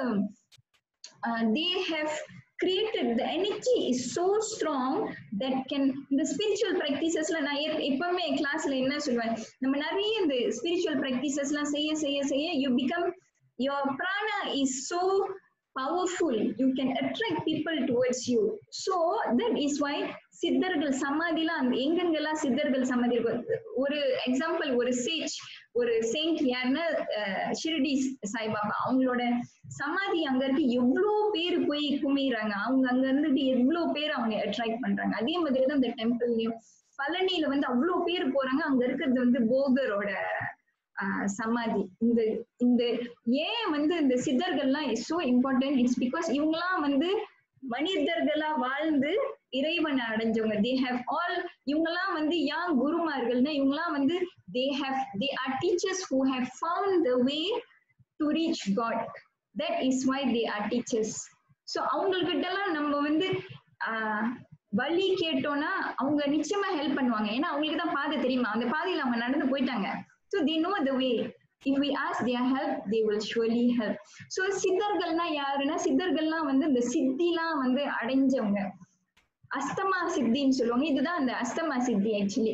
they have created the energy is so strong that can இந்த spiritual practicesல நான் எப்- எப்பவுமே கிளாஸ்ல என்ன சொல்லுவேன் நம்ம நிறைய இந்த spiritual practicesலாம் செய்ய செய்ய செய்ய you become your prana is so powerful you can attract people towards you so that is why சித்தர்கள் சமாதிலாம் அந்த எங்கெங்கெல்லாம் சித்தர்கள் சமாதி இருக்கும் ஒரு எக்ஸாம்பிள் ஒரு சேஜ் ஒரு செயின்ட் யாருன்னா அஹ், ஷிரடி சாய்பாபா அவங்களோட சமாதி அங்க இருக்கு எவ்வளோ பேர் போய் குமிறாங்க அவங்க அங்க இருந்துட்டு எவ்வளோ பேர் அவங்க அட்ராக்ட் பண்றாங்க அதே மாதிரி தான் இந்த டெம்பிள்லயும் பழனியில வந்து அவ்வளோ பேர் போறாங்க அங்க இருக்கிறது வந்து போகரோட ஆஹ், சமாதி இந்த இந்த ஏன் வந்து இந்த சித்தர்கள்லாம் is so important it's because இவங்கெல்லாம் வந்து மனிதர்களா வாழ்ந்து இறைவனை அடைஞ்சவங்க தே ஹேவ் ஆல் இவங்கெல்லாம் வந்து யாங் குருமார்கள்னா இவங்கெல்லாம் வந்து they have they are teachers who have found the way to reach God that is why they are teachers so அவங்கக்கிட்ட எல்லாம் நம்ம வந்து ஆஹ், வழி கேட்டோம்னா அவங்க நிச்சயமா ஹெல்ப் பண்ணுவாங்க ஏன்னா அவங்களுக்கு தான் பாதை தெரியுமா அந்த பாதையில அவங்க நடந்து போயிட்டாங்க so they know the way if we ask their help they will surely help so சித்தர்கள்னா யாருன்னா சித்தர்கள்லாம் வந்து இந்த சித்திலாம் வந்து அடைஞ்சவங்க அஸ்தமா சித்தின்னு சொல்லுவாங்க இதுதான் அந்த அஸ்தமா சித்தி ஆக்சுவலி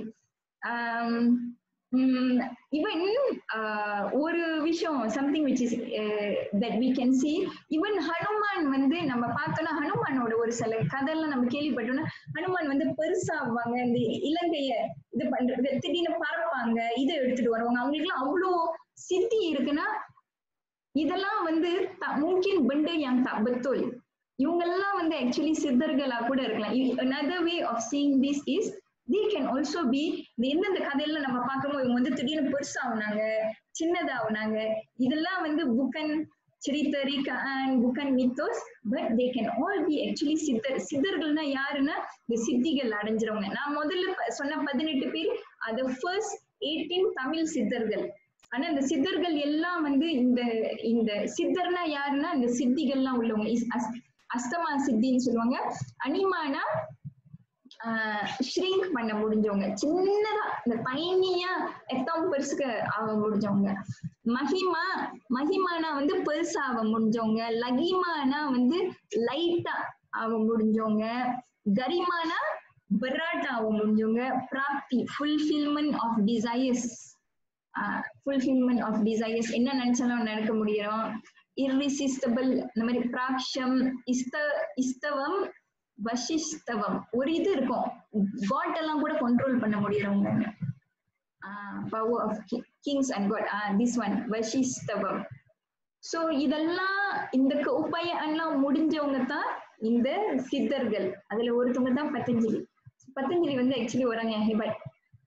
ஈவன் ஒரு விஷயம் something which is that we can see even Hanuman வந்து நம்ம பார்த்தோம்னா ஹனுமானோட ஒரு சில கதையெல்லாம் நம்ம கேள்விப்பட்டோம்னா ஹனுமான் வந்து பெருசாவாங்க இந்த இலங்கைய இது பண்றது திடீர்னு பறப்பாங்க இதை எடுத்துட்டு வருவாங்க அவங்களுக்குலாம் அவ்வளோ சித்தி இருக்குன்னா இதெல்லாம் வந்து த- மும்கின் பண்டு yang tak betul இவங்கெல்லாம் வந்து ஆக்சுவலி சித்தர்களா கூட இருக்கலாம் another way of seeing this is they can also be இந்த எந்தெந்த கதையில நம்ம பார்க்கறோமோ இவங்க வந்து திடீர்னு பெருசாகுனாங்க சின்னதாகுனாங்க இதெல்லாம் வந்து புக்கன் சரித்தரி அண்ட் புக்கன் மித்தோஸ் but they can all be actually siddhar சித்தர்கள்னா யாருன்னா இந்த சித்திகள் அடைஞ்சிரவங்க நான் முதல்ல ப- சொன்ன பதினெட்டு பேர் அது ஃபர்ஸ்ட் எயிட்டீன் தமிழ் சித்தர்கள் ஆனா இந்த சித்தர்கள் எல்லாம் வந்து இந்த இந்த சித்தர்னா யாருன்னா இந்த சித்திகள்லாம் உள்ளவங்க இஸ் அஸ்- அஸ்தமா சித்தின்னு சொல்லுவாங்க அனிமானா ஷ்ரிங்க் பண்ண முடிஞ்சவங்க சின்னதா இந்த டைனியா எத்தம் பெருசுக்கு ஆக முடிஞ்சவங்க மஹிமா மஹிமானா வந்து பெருசா ஆக முடிஞ்சவங்க லகிமானா வந்து லைட்டா ஆக முடிஞ்சவங்க கரிமானா பராட்டா ஆக முடிஞ்சவங்க பிராப்தி fulfilment of desires fulfilment of desires என்ன நினைச்சாலும் நடக்க முடியும் irresistible இந்த மாதிரி பிராக்ஷம் இஸ்த இஸ்தவம் வசிஸ்தவம் ஒரு இது இருக்கும் காட் எல்லாம் கூட கண்ட்ரோல் பண்ண முடியறவங்க power of kings and God this one வசிஸ்தவம் சோ இதெல்லாம் இந்த உபாயம் எல்லாம் முடிஞ்சவங்க தான் இந்த சித்தர்கள் அதுல ஒருத்தவங்க தான் பத்தஞ்சலி பத்தஞ்சலி வந்து ஆக்சுவலி வராங்க ஹெபட்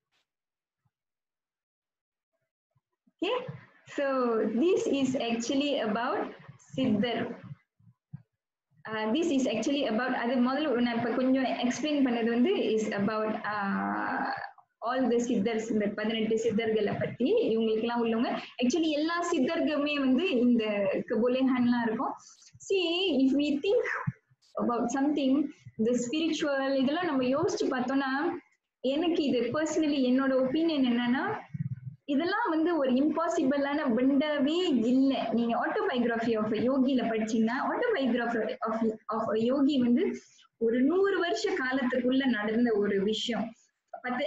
Okay, so this is actually about Siddhar. Uh, this is actually about அது முதல்ல நான் இப்ப கொஞ்சம் எக்ஸ்பிளைன் பண்ணது வந்து is about all the siddhars இந்த பதினெட்டு சித்தர்களை பத்தி இவங்களுக்கெல்லாம் உள்ளவங்க ஆக்சுவலி எல்லா சித்தர்களுமே வந்து இந்த கபோலேஹான்லாம் இருக்கும் see if we think about something இந்த ஸ்பிரிச்சுவல் இதெல்லாம் நம்ம யோசிச்சு பார்த்தோம்னா எனக்கு இது பர்சனலி என்னோட ஒப்பீனியன் என்னன்னா இதெல்லாம் வந்து ஒரு இம்பாசிபிளான விண்டவே இல்ல நீங்க ஆட்டோபயோகிராஃபி ஆஃப் யோகில படிச்சீங்கன்னா ஆட்டோபயோகிராஃபி ஆஃப் ஆஃப் யோகி வந்து ஒரு நூறு வருஷ காலத்துக்குள்ள நடந்த ஒரு விஷயம் பத்து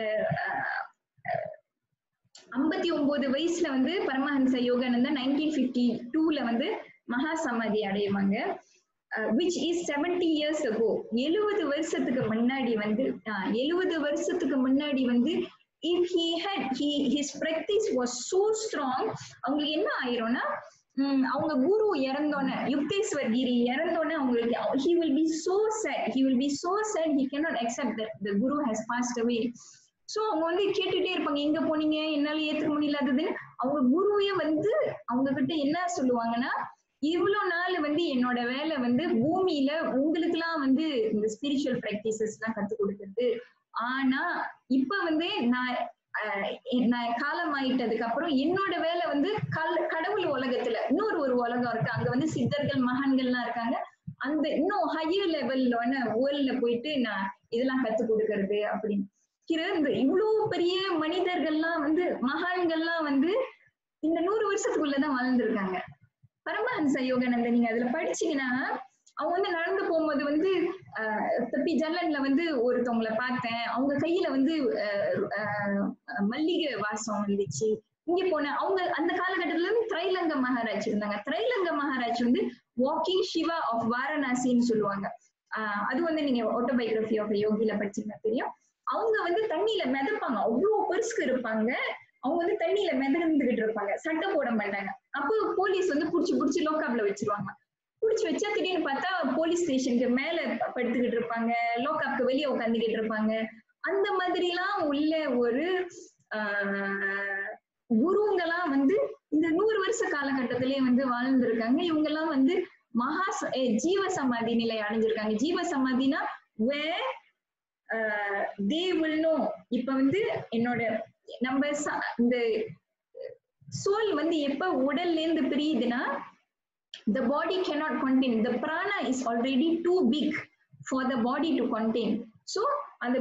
ஐம்பத்தி ஒன்பது வயசுல வந்து பரமஹன்ச யோகானந்தா நைன்டீன் பிப்டி டூல வந்து மகா சமாதி அடைவாங்க which is seventy years ago எழுபது வருஷத்துக்கு முன்னாடி வந்து எழுபது வருஷத்துக்கு முன்னாடி வந்து if he had he his practice was so strong அவங்களுக்கு என்ன ஆயிரும்னா உம் அவங்க குரு இறந்தோன்னே யுக்தேஸ்வர் கிரி இறந்தோன்னே அவங்களுக்கு he will be so sad he will be so sad he cannot accept that the guru has passed away so அவங்க வந்து கேட்டுட்டே இருப்பாங்க எங்க போனீங்க என்னால ஏத்துக்க முடியலாததுன்னு அவங்க குருவே வந்து அவங்க கிட்ட என்ன சொல்லுவாங்கன்னா இவ்வளவு நாள் வந்து என்னோட வேலை வந்து பூமியில உங்களுக்கு எல்லாம் வந்து இந்த ஸ்பிரிச்சுவல் பிராக்டிசஸ் எல்லாம் கத்து கொடுக்குறது ஆனா இப்ப வந்து நான் நான் காலம் ஆயிட்டதுக்கு அப்புறம் என்னோட வேலை வந்து கல் கடவுள் உலகத்துல இன்னொரு ஒரு உலகம் இருக்கு அங்க வந்து சித்தர்கள் மகான்கள்லாம் இருக்காங்க அந்த இன்னும் ஹையர் லெவல்ல வேர்ல்ட்ல போயிட்டு நான் இதெல்லாம் கத்து கொடுக்கறது அப்படின்னு இந்த இவ்வளவு பெரிய மனிதர்கள்லாம் வந்து மகான்கள்லாம் வந்து இந்த நூறு வருஷத்துக்குள்ளதான் வாழ்ந்திருக்காங்க பரமஹன்ச யோகானந்த நீங்க அதுல படிச்சீங்கன்னா அவங்க வந்து நடந்து போகும்போது வந்து தப்பி ஜல்லன்ல வந்து ஒருத்தவங்களை பார்த்தேன் அவங்க கையில வந்து மல்லிகை வாசம் இருந்துச்சு இங்க போன அவங்க அந்த காலகட்டத்துல இருந்து திரைலங்க மகாராஜ் இருந்தாங்க திரைலங்க மகாராஜ் வந்து வாக்கிங் சிவா ஆஃப் வாரணாசின்னு சொல்லுவாங்க ஆஹ் அது வந்து நீங்க ஆட்டோபயோகிராஃபி ஆஃப் யோகில படிச்சீங்கன்னா தெரியும் அவங்க வந்து தண்ணியில மிதப்பாங்க அவ்வளவு பெருசுக்கு இருப்பாங்க அவங்க வந்து தண்ணியில மிதந்துகிட்டு இருப்பாங்க சட்டை போட மாட்டாங்க அப்போ போலீஸ் வந்து புடிச்சு புடிச்சு லோக்காப்ல வச்சிருவாங்க புடிச்சு வச்சா திடீர்னு பார்த்தா போலீஸ் ஸ்டேஷனுக்கு மேல படுத்துக்கிட்டு இருப்பாங்க லோக்காப்க்கு வெளியே உட்காந்துக்கிட்டு இருப்பாங்க அந்த மாதிரி எல்லாம் உள்ள ஒரு ஆஹ் குருங்கெல்லாம் வந்து இந்த நூறு வருஷ காலகட்டத்திலேயே வந்து வாழ்ந்திருக்காங்க இவங்க எல்லாம் வந்து மகா ஜீவ சமாதி நிலை அடைஞ்சிருக்காங்க ஜீவ சமாதினா வே தே வில் நோ இப்ப வந்து என்னோட நம்ம இந்த சோல் வந்து எப்ப உடல்ல இருந்து பிரியுதுன்னா the body cannot contain the prana is already too big for the body to contain so அந்த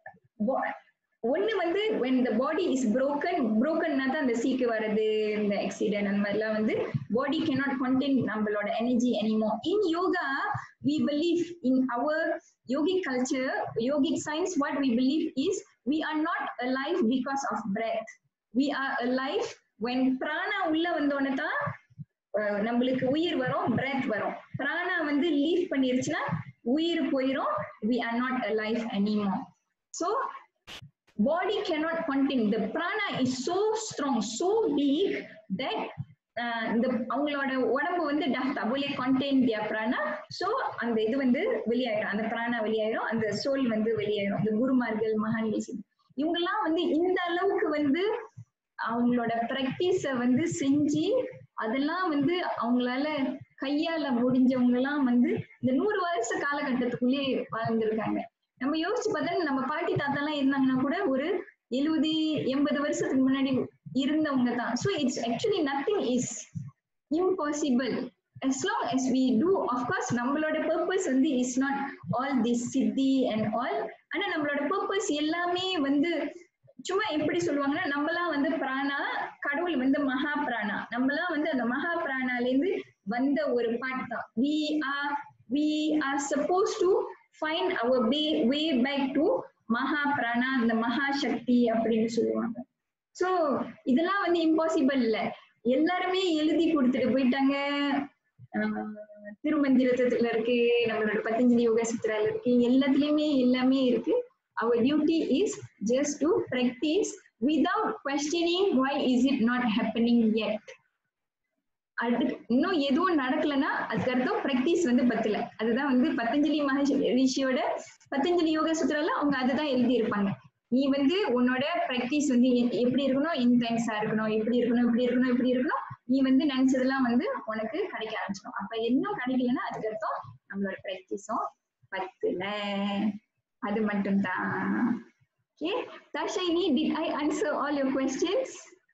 ஒண்ணு வந்து when the body is broken broken தான் அந்த சீக்கு வர்றது இந்த ஆக்சிடென்ட் அந்த மாதிரிலாம் வந்து body cannot contain நம்மளோட energy anymore in yoga we believe in our yogic culture yogic science what we believe is we are not alive because of breath we are alive when prana உள்ள வந்தோடனே தான் நம்மளுக்கு உயிர் வரும் breadth வரும் பிராணா வந்து leave பண்ணிருச்சுன்னா உயிர் போயிரும் we are not a life anymore so body cannot continue the prana is so strong so weak that இந்த அவங்களோட உடம்பு வந்து டபுளே கண்டெயின் தியா பிராணா ஸோ அந்த இது வந்து வெளியாயிரும் அந்த பிராணா வெளியாயிரும் அந்த சோல் வந்து வெளியாயிரும் இந்த குருமார்கள் மகான்கள் இவங்கெல்லாம் வந்து இந்த அளவுக்கு வந்து அவங்களோட ப்ராக்டிஸ வந்து செஞ்சு அதெல்லாம் வந்து அவங்களால கையால முடிஞ்சவங்க எல்லாம் வந்து இந்த நூறு வருஷ காலகட்டத்துக்குள்ளே வாழ்ந்திருக்காங்க நம்ம யோசிச்சு பார்த்தா நம்ம பாட்டி தாத்தா எல்லாம் இருந்தாங்கன்னா கூட ஒரு எழுபது எண்பது வருஷத்துக்கு முன்னாடி இருந்தவங்க தான் so it's actually nothing is impossible as long as we do of course நம்மளோட பர்பஸ் வந்து is not all this siddhi and all ஆனா நம்மளோட பர்பஸ் எல்லாமே வந்து சும்மா எப்படி சொல்லுவாங்கன்னா நம்மலாம் வந்து பிராணா கடவுள் வந்து மகா பிராணா நம்மலாம் வந்து அந்த மகா பிராணால இருந்து வந்த ஒரு பாட்டு தான் we are we are suppose to find our way way back to maha prana அந்த மகா சக்தி அப்படின்னு சொல்லுவாங்க சோ இதெல்லாம் வந்து இம்பாசிபிள் இல்ல எல்லாருமே எழுதி கொடுத்துட்டு போயிட்டாங்க திருமந்திரத்துல இருக்கு நம்மளோட பத்தஞ்சலி யோகா சுத்திரால இருக்கு எல்லாத்துலயுமே எல்லாமே இருக்கு our duty is just to practice without questioning why is it not happening yet அடுத்து இன்னும் எதுவும் நடக்கலன்னா அதுக்கு அர்த்தம் பிராக்டிஸ் வந்து பத்தல அதுதான் வந்து பத்தஞ்சலி மகரிஷியோட பத்தஞ்சலி யோகா சுத்திரால அவங்க அதுதான் எழுதி இருப்பாங்க நீ வந்து உன்னோட பிராக்டிஸ் வந்து எப்படி இருக்கணும் இன்டென்ஸா இருக்கணும் எப்படி இருக்கணும் இப்படி இருக்கணும் இப்படி இருக்கணும் நீ வந்து நினைச்சதெல்லாம் வந்து உனக்கு கிடைக்க ஆரம்பிச்சிடும் அப்ப இன்னும் கிடைக்கலன்னா அதுக்கு அர்த்தம் நம்மளோட பிராக்டிஸும் பத்தல அது மட்டும் தான் okay Dashaini did I answer all your questions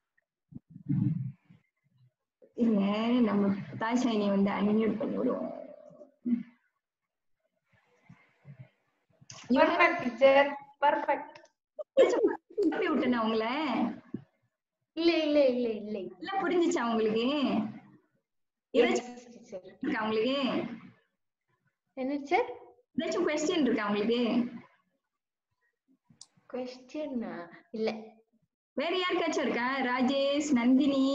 இல்ல நம்ம தாஷைனி வந்து அன்மியூட் பண்ணி விடுவோம் Perfect, teacher. Perfect. விட்டேன் உங்களை இல்ல இல்ல இல்ல இல்ல எல்லாம் புரிஞ்சுச்சா உங்களுக்கு ஏதாச்சும் டீச்சர் இருக்கா உங்களுக்கு என்ன சார் ஏதாச்சும் கொஸ்டின் இருக்கா உங்களுக்கு கொஸ்டின் இல்ல வேற யாருக்காச்சும் இருக்கா ராஜேஷ் நந்தினி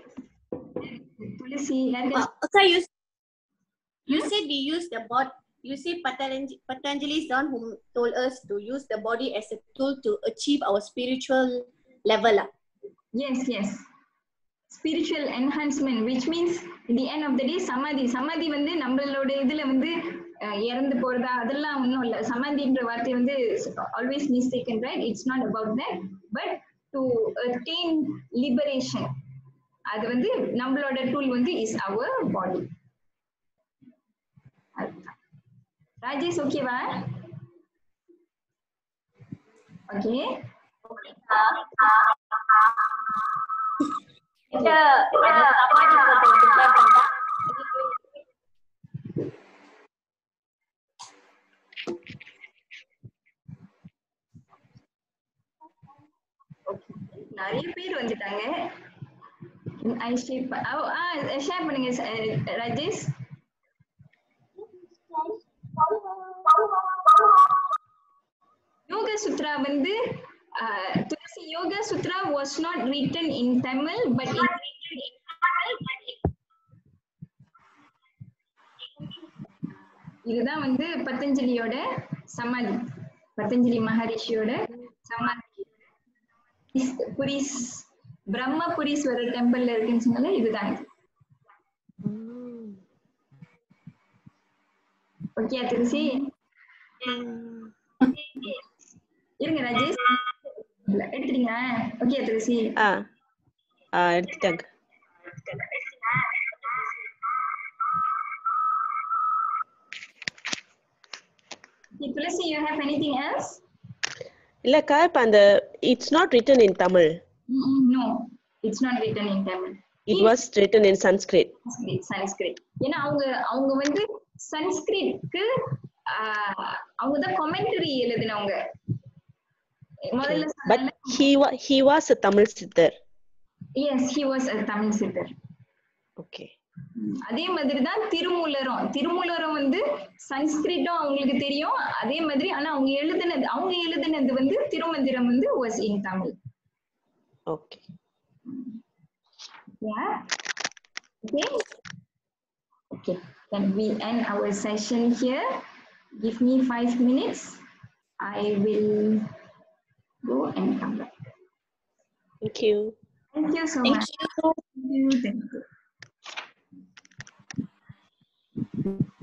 துளசி யாருக்காச்சும் Uh, sir, you you said we use the body. You say Patanjali, Patanjali is the one who told us to use the body as a tool to achieve our spiritual level. ah. Yes yes spiritual enhancement which means the end of the day samadhi samadhi வந்து நம்மளோட இதுல வந்து அஹ், இறந்து போறதா அதெல்லாம் ஒன்றும் இல்லை சமாதின்ற வார்த்தை வந்து always mistaken right it's not about that but to attain liberation அது வந்து நம்மளோட டூல் வந்து இஸ் அவர் பாடி ராஜேஷ் ஓகேவா ஓகே நிறைய பேர் வந்துட்டாங்க ஐ ஷேப் ஷேர் பண்ணுங்க ச- ராஜேஷ் யோக சுத்ரா வந்து uh, Tulasi yoga sutra was not written in Tamil but இதுதான் வந்து பதஞ்சலியோட சமாதி பதஞ்சலி மகரிஷியோட சமாதி இஸ்- புரிஸ் பிரம்மபுரீஸ்வரர் டெம்பிள்ல இருக்குன்னு சொன்னால இதுதான் இது ஓகே துளசி இருங்க ராஜேஷ் இல்ல, எடுத்துட்டீங்க ஓகே துளசி ஆ ஆ எடுத்துட்டாங்க Okay, Tulasi you have anything else இல்லக்கா இப்ப அந்த it's not written in Tamil no it's not written in Tamil it was written in Sanskrit Sanskrit ஏன்னா அவங்க அவங்க வந்து சன்ஸ்கிரிட்க்கு அவங்க தான் கமெண்டரி எழுதினவங்க முதல்ல but he was he was a Tamil siddhar yes he was a Tamil siddhar okay அதே மாதிரி தான் திருமூலரும் திருமூலரும் வந்து சன்ஸ்கிரிட்டும் அவங்களுக்கு தெரியும் அதே மாதிரி ஆனா அவங்க எழுதுனது அவங்க எழுதுனது வந்து திருமந்திரம் வந்து was in Tamil okay Yeah. Okay. Okay. Then we end our session here. Give me five minutes. I will go and come back. Thank you Thank you so Thank much. you. Thank you. Thank you.